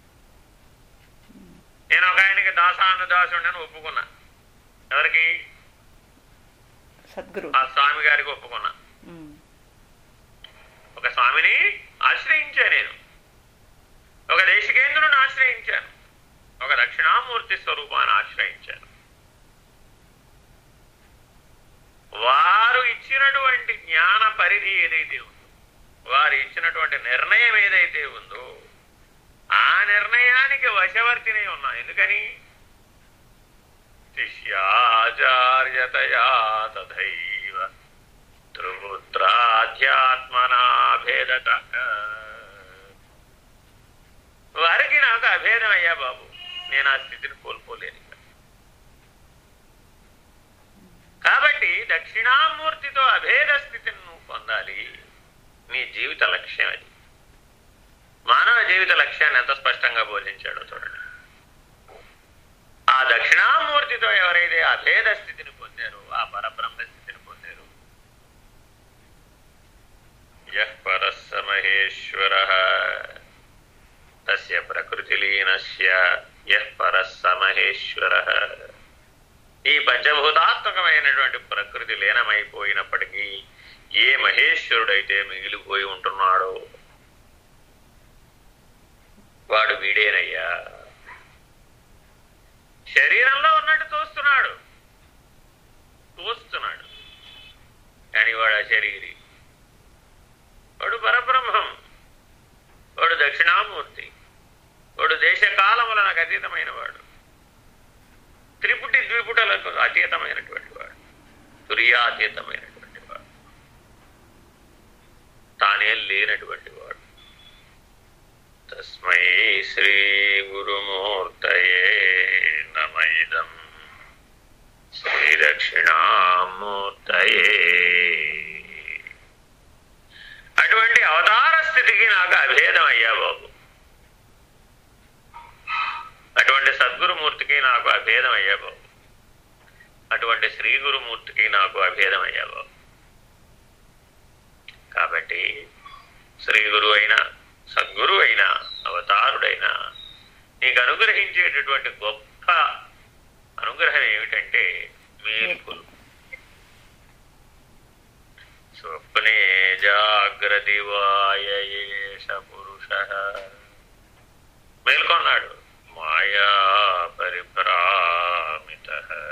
B: నేను ఒక ఆయనకి దాసాను దాసుడని ఒప్పుకున్నా ఎవరికి
A: సద్గురు
B: ఆ స్వామి గారికి ఒప్పుకున్నా
A: ఉమ్.
B: ఒక స్వామిని ఆశ్రయించా నేను ఒక దేశికేంద్రుని ఆశ్రయించాను ఒక దక్షిణామూర్తి స్వరూపాన్ని ఆశ్రయించాను వారు ఇచ్చినటువంటి జ్ఞాన పరిధి ఏదైతే ఉందో వారు ఇచ్చినటువంటి నిర్ణయం ఏదైతే ఉందో ఆ నిర్ణయానికి వశవర్తినే ఉన్నా ఎందుకని శిష్యాచార్యతయా తథైవ త్రిపుత్రాధ్యాత్మనాభేదత వారికి నాకు అభేదం అయ్యా బాబు నేను ఆ స్థితిని కోల్పోలేను ఇక. కాబట్టి దక్షిణామూర్తితో అభేద స్థితిని నువ్వు పొందాలి నీ జీవిత లక్ష్యం అది మానవ జీవిత లక్ష్యాన్ని ఎంత స్పష్టంగా బోధించాడో చూడండి ఆ దక్షిణామూర్తితో ఎవరైతే అభేద స్థితిని పొందారో ఆ పరబ్రహ్మ స్థితిని పొందారు యః పరస్స మహేశ్వర తస్య ప్రకృతిలీనస్య యః పరస్స మహేశ్వర ఈ పంచభూతాత్మకమైనటువంటి ప్రకృతి లీనమైపోయినప్పటికీ ఏ మహేశ్వరుడైతే మిగిలిపోయి ఉంటున్నాడో వాడు వీడేనయ్యా శరీరంలో ఉన్నట్టు తోస్తున్నాడు తోస్తున్నాడు కానీ వాడు అశరీరి వాడు పరబ్రహ్మం వాడు దక్షిణామూర్తి వాడు దేశకాలములకు అతీతమైన వాడు త్రిపుటి ద్విపుటలకు అతీతమైనటువంటి వాడు తుర్యాతీతమైనటువంటి వాడు తానే లేనటువంటి వాడు తస్మై శ్రీ గురుమూర్తయే నమైదం శ్రీ దక్షిణామూర్తయే అటువంటి అవతార స్థితికి నాకు అభేదం అయ్యా బాబు అటువంటి సద్గురుమూర్తికి నాకు అభేదం అయ్యా బాబు అటువంటి శ్రీ గురుమూర్తికి నాకు అభేదం అయ్యా బాబు కాబట్టి శ్రీ గురు అయినా సద్గురు అయినా అవతారుడైనా నీకు అనుగ్రహించేటటువంటి గొప్ప అనుగ్రహం ఏమిటంటే మేల్కొలు స్వప్నే జాగ్రతి వాయేష పురుష మేల్కొన్నాడు మాయా పరిభ్రామిత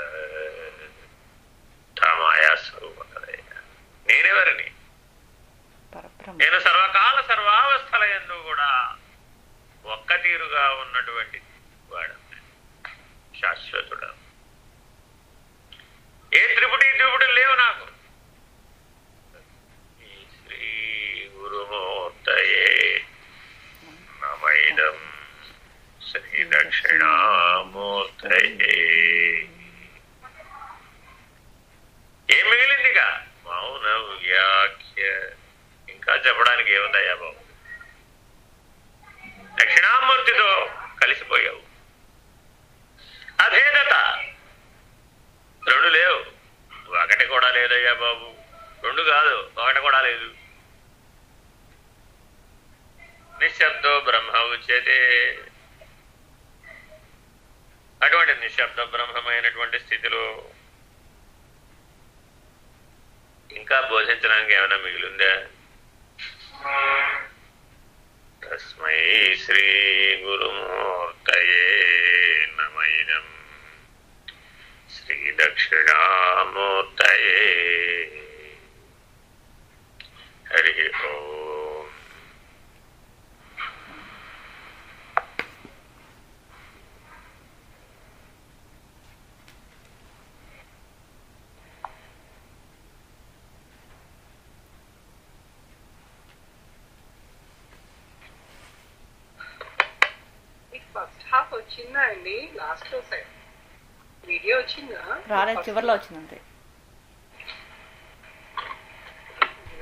B: తా మాయా స్వరూపం కదయ్యా నేనెవరిని
A: పరబ్రహ్మ
B: నేను సర్వకాల సర్వావస్థల ఎందు కూడా ఒక్క తీరుగా ఉన్నటువంటి వాడు శాశ్వతుడు ఏ త్రిపుటి త్రిపుటి లేవు నాకు ఈ శ్రీ గురుమూర్తయే నమైదం శ్రీ దక్షిణామూర్తయే ఏం మిగిలిందిగా మౌన వ్యాఖ్య ఇంకా చెప్పడానికి ఏముందయ్యా బాబు దక్షిణామూర్తితో కలిసిపోయావు అభేదత రెండు లేవు ఒకటి కూడా లేదయ్యా బాబు రెండు కాదు ఒకటి కూడా లేదు నిశ్శబ్దో బ్రహ్మ ఉచ్యతే అటువంటి నిశ్శబ్ద బ్రహ్మమైనటువంటి స్థితిలో ఇంకా బోధించడానికి ఏమైనా మిగిలిందా తస్మై శ్రీ గురుమూర్తయే నమైనం శ్రీ దక్షిణామూర్తయే హరి ఓం
C: మీకు ఫస్ట్ హాఫ్ వచ్చిందా అండి లాస్ట్ లో సైడ్ వీడియో వచ్చిందా
A: రాలేదు చివరిలో వచ్చింది అంతే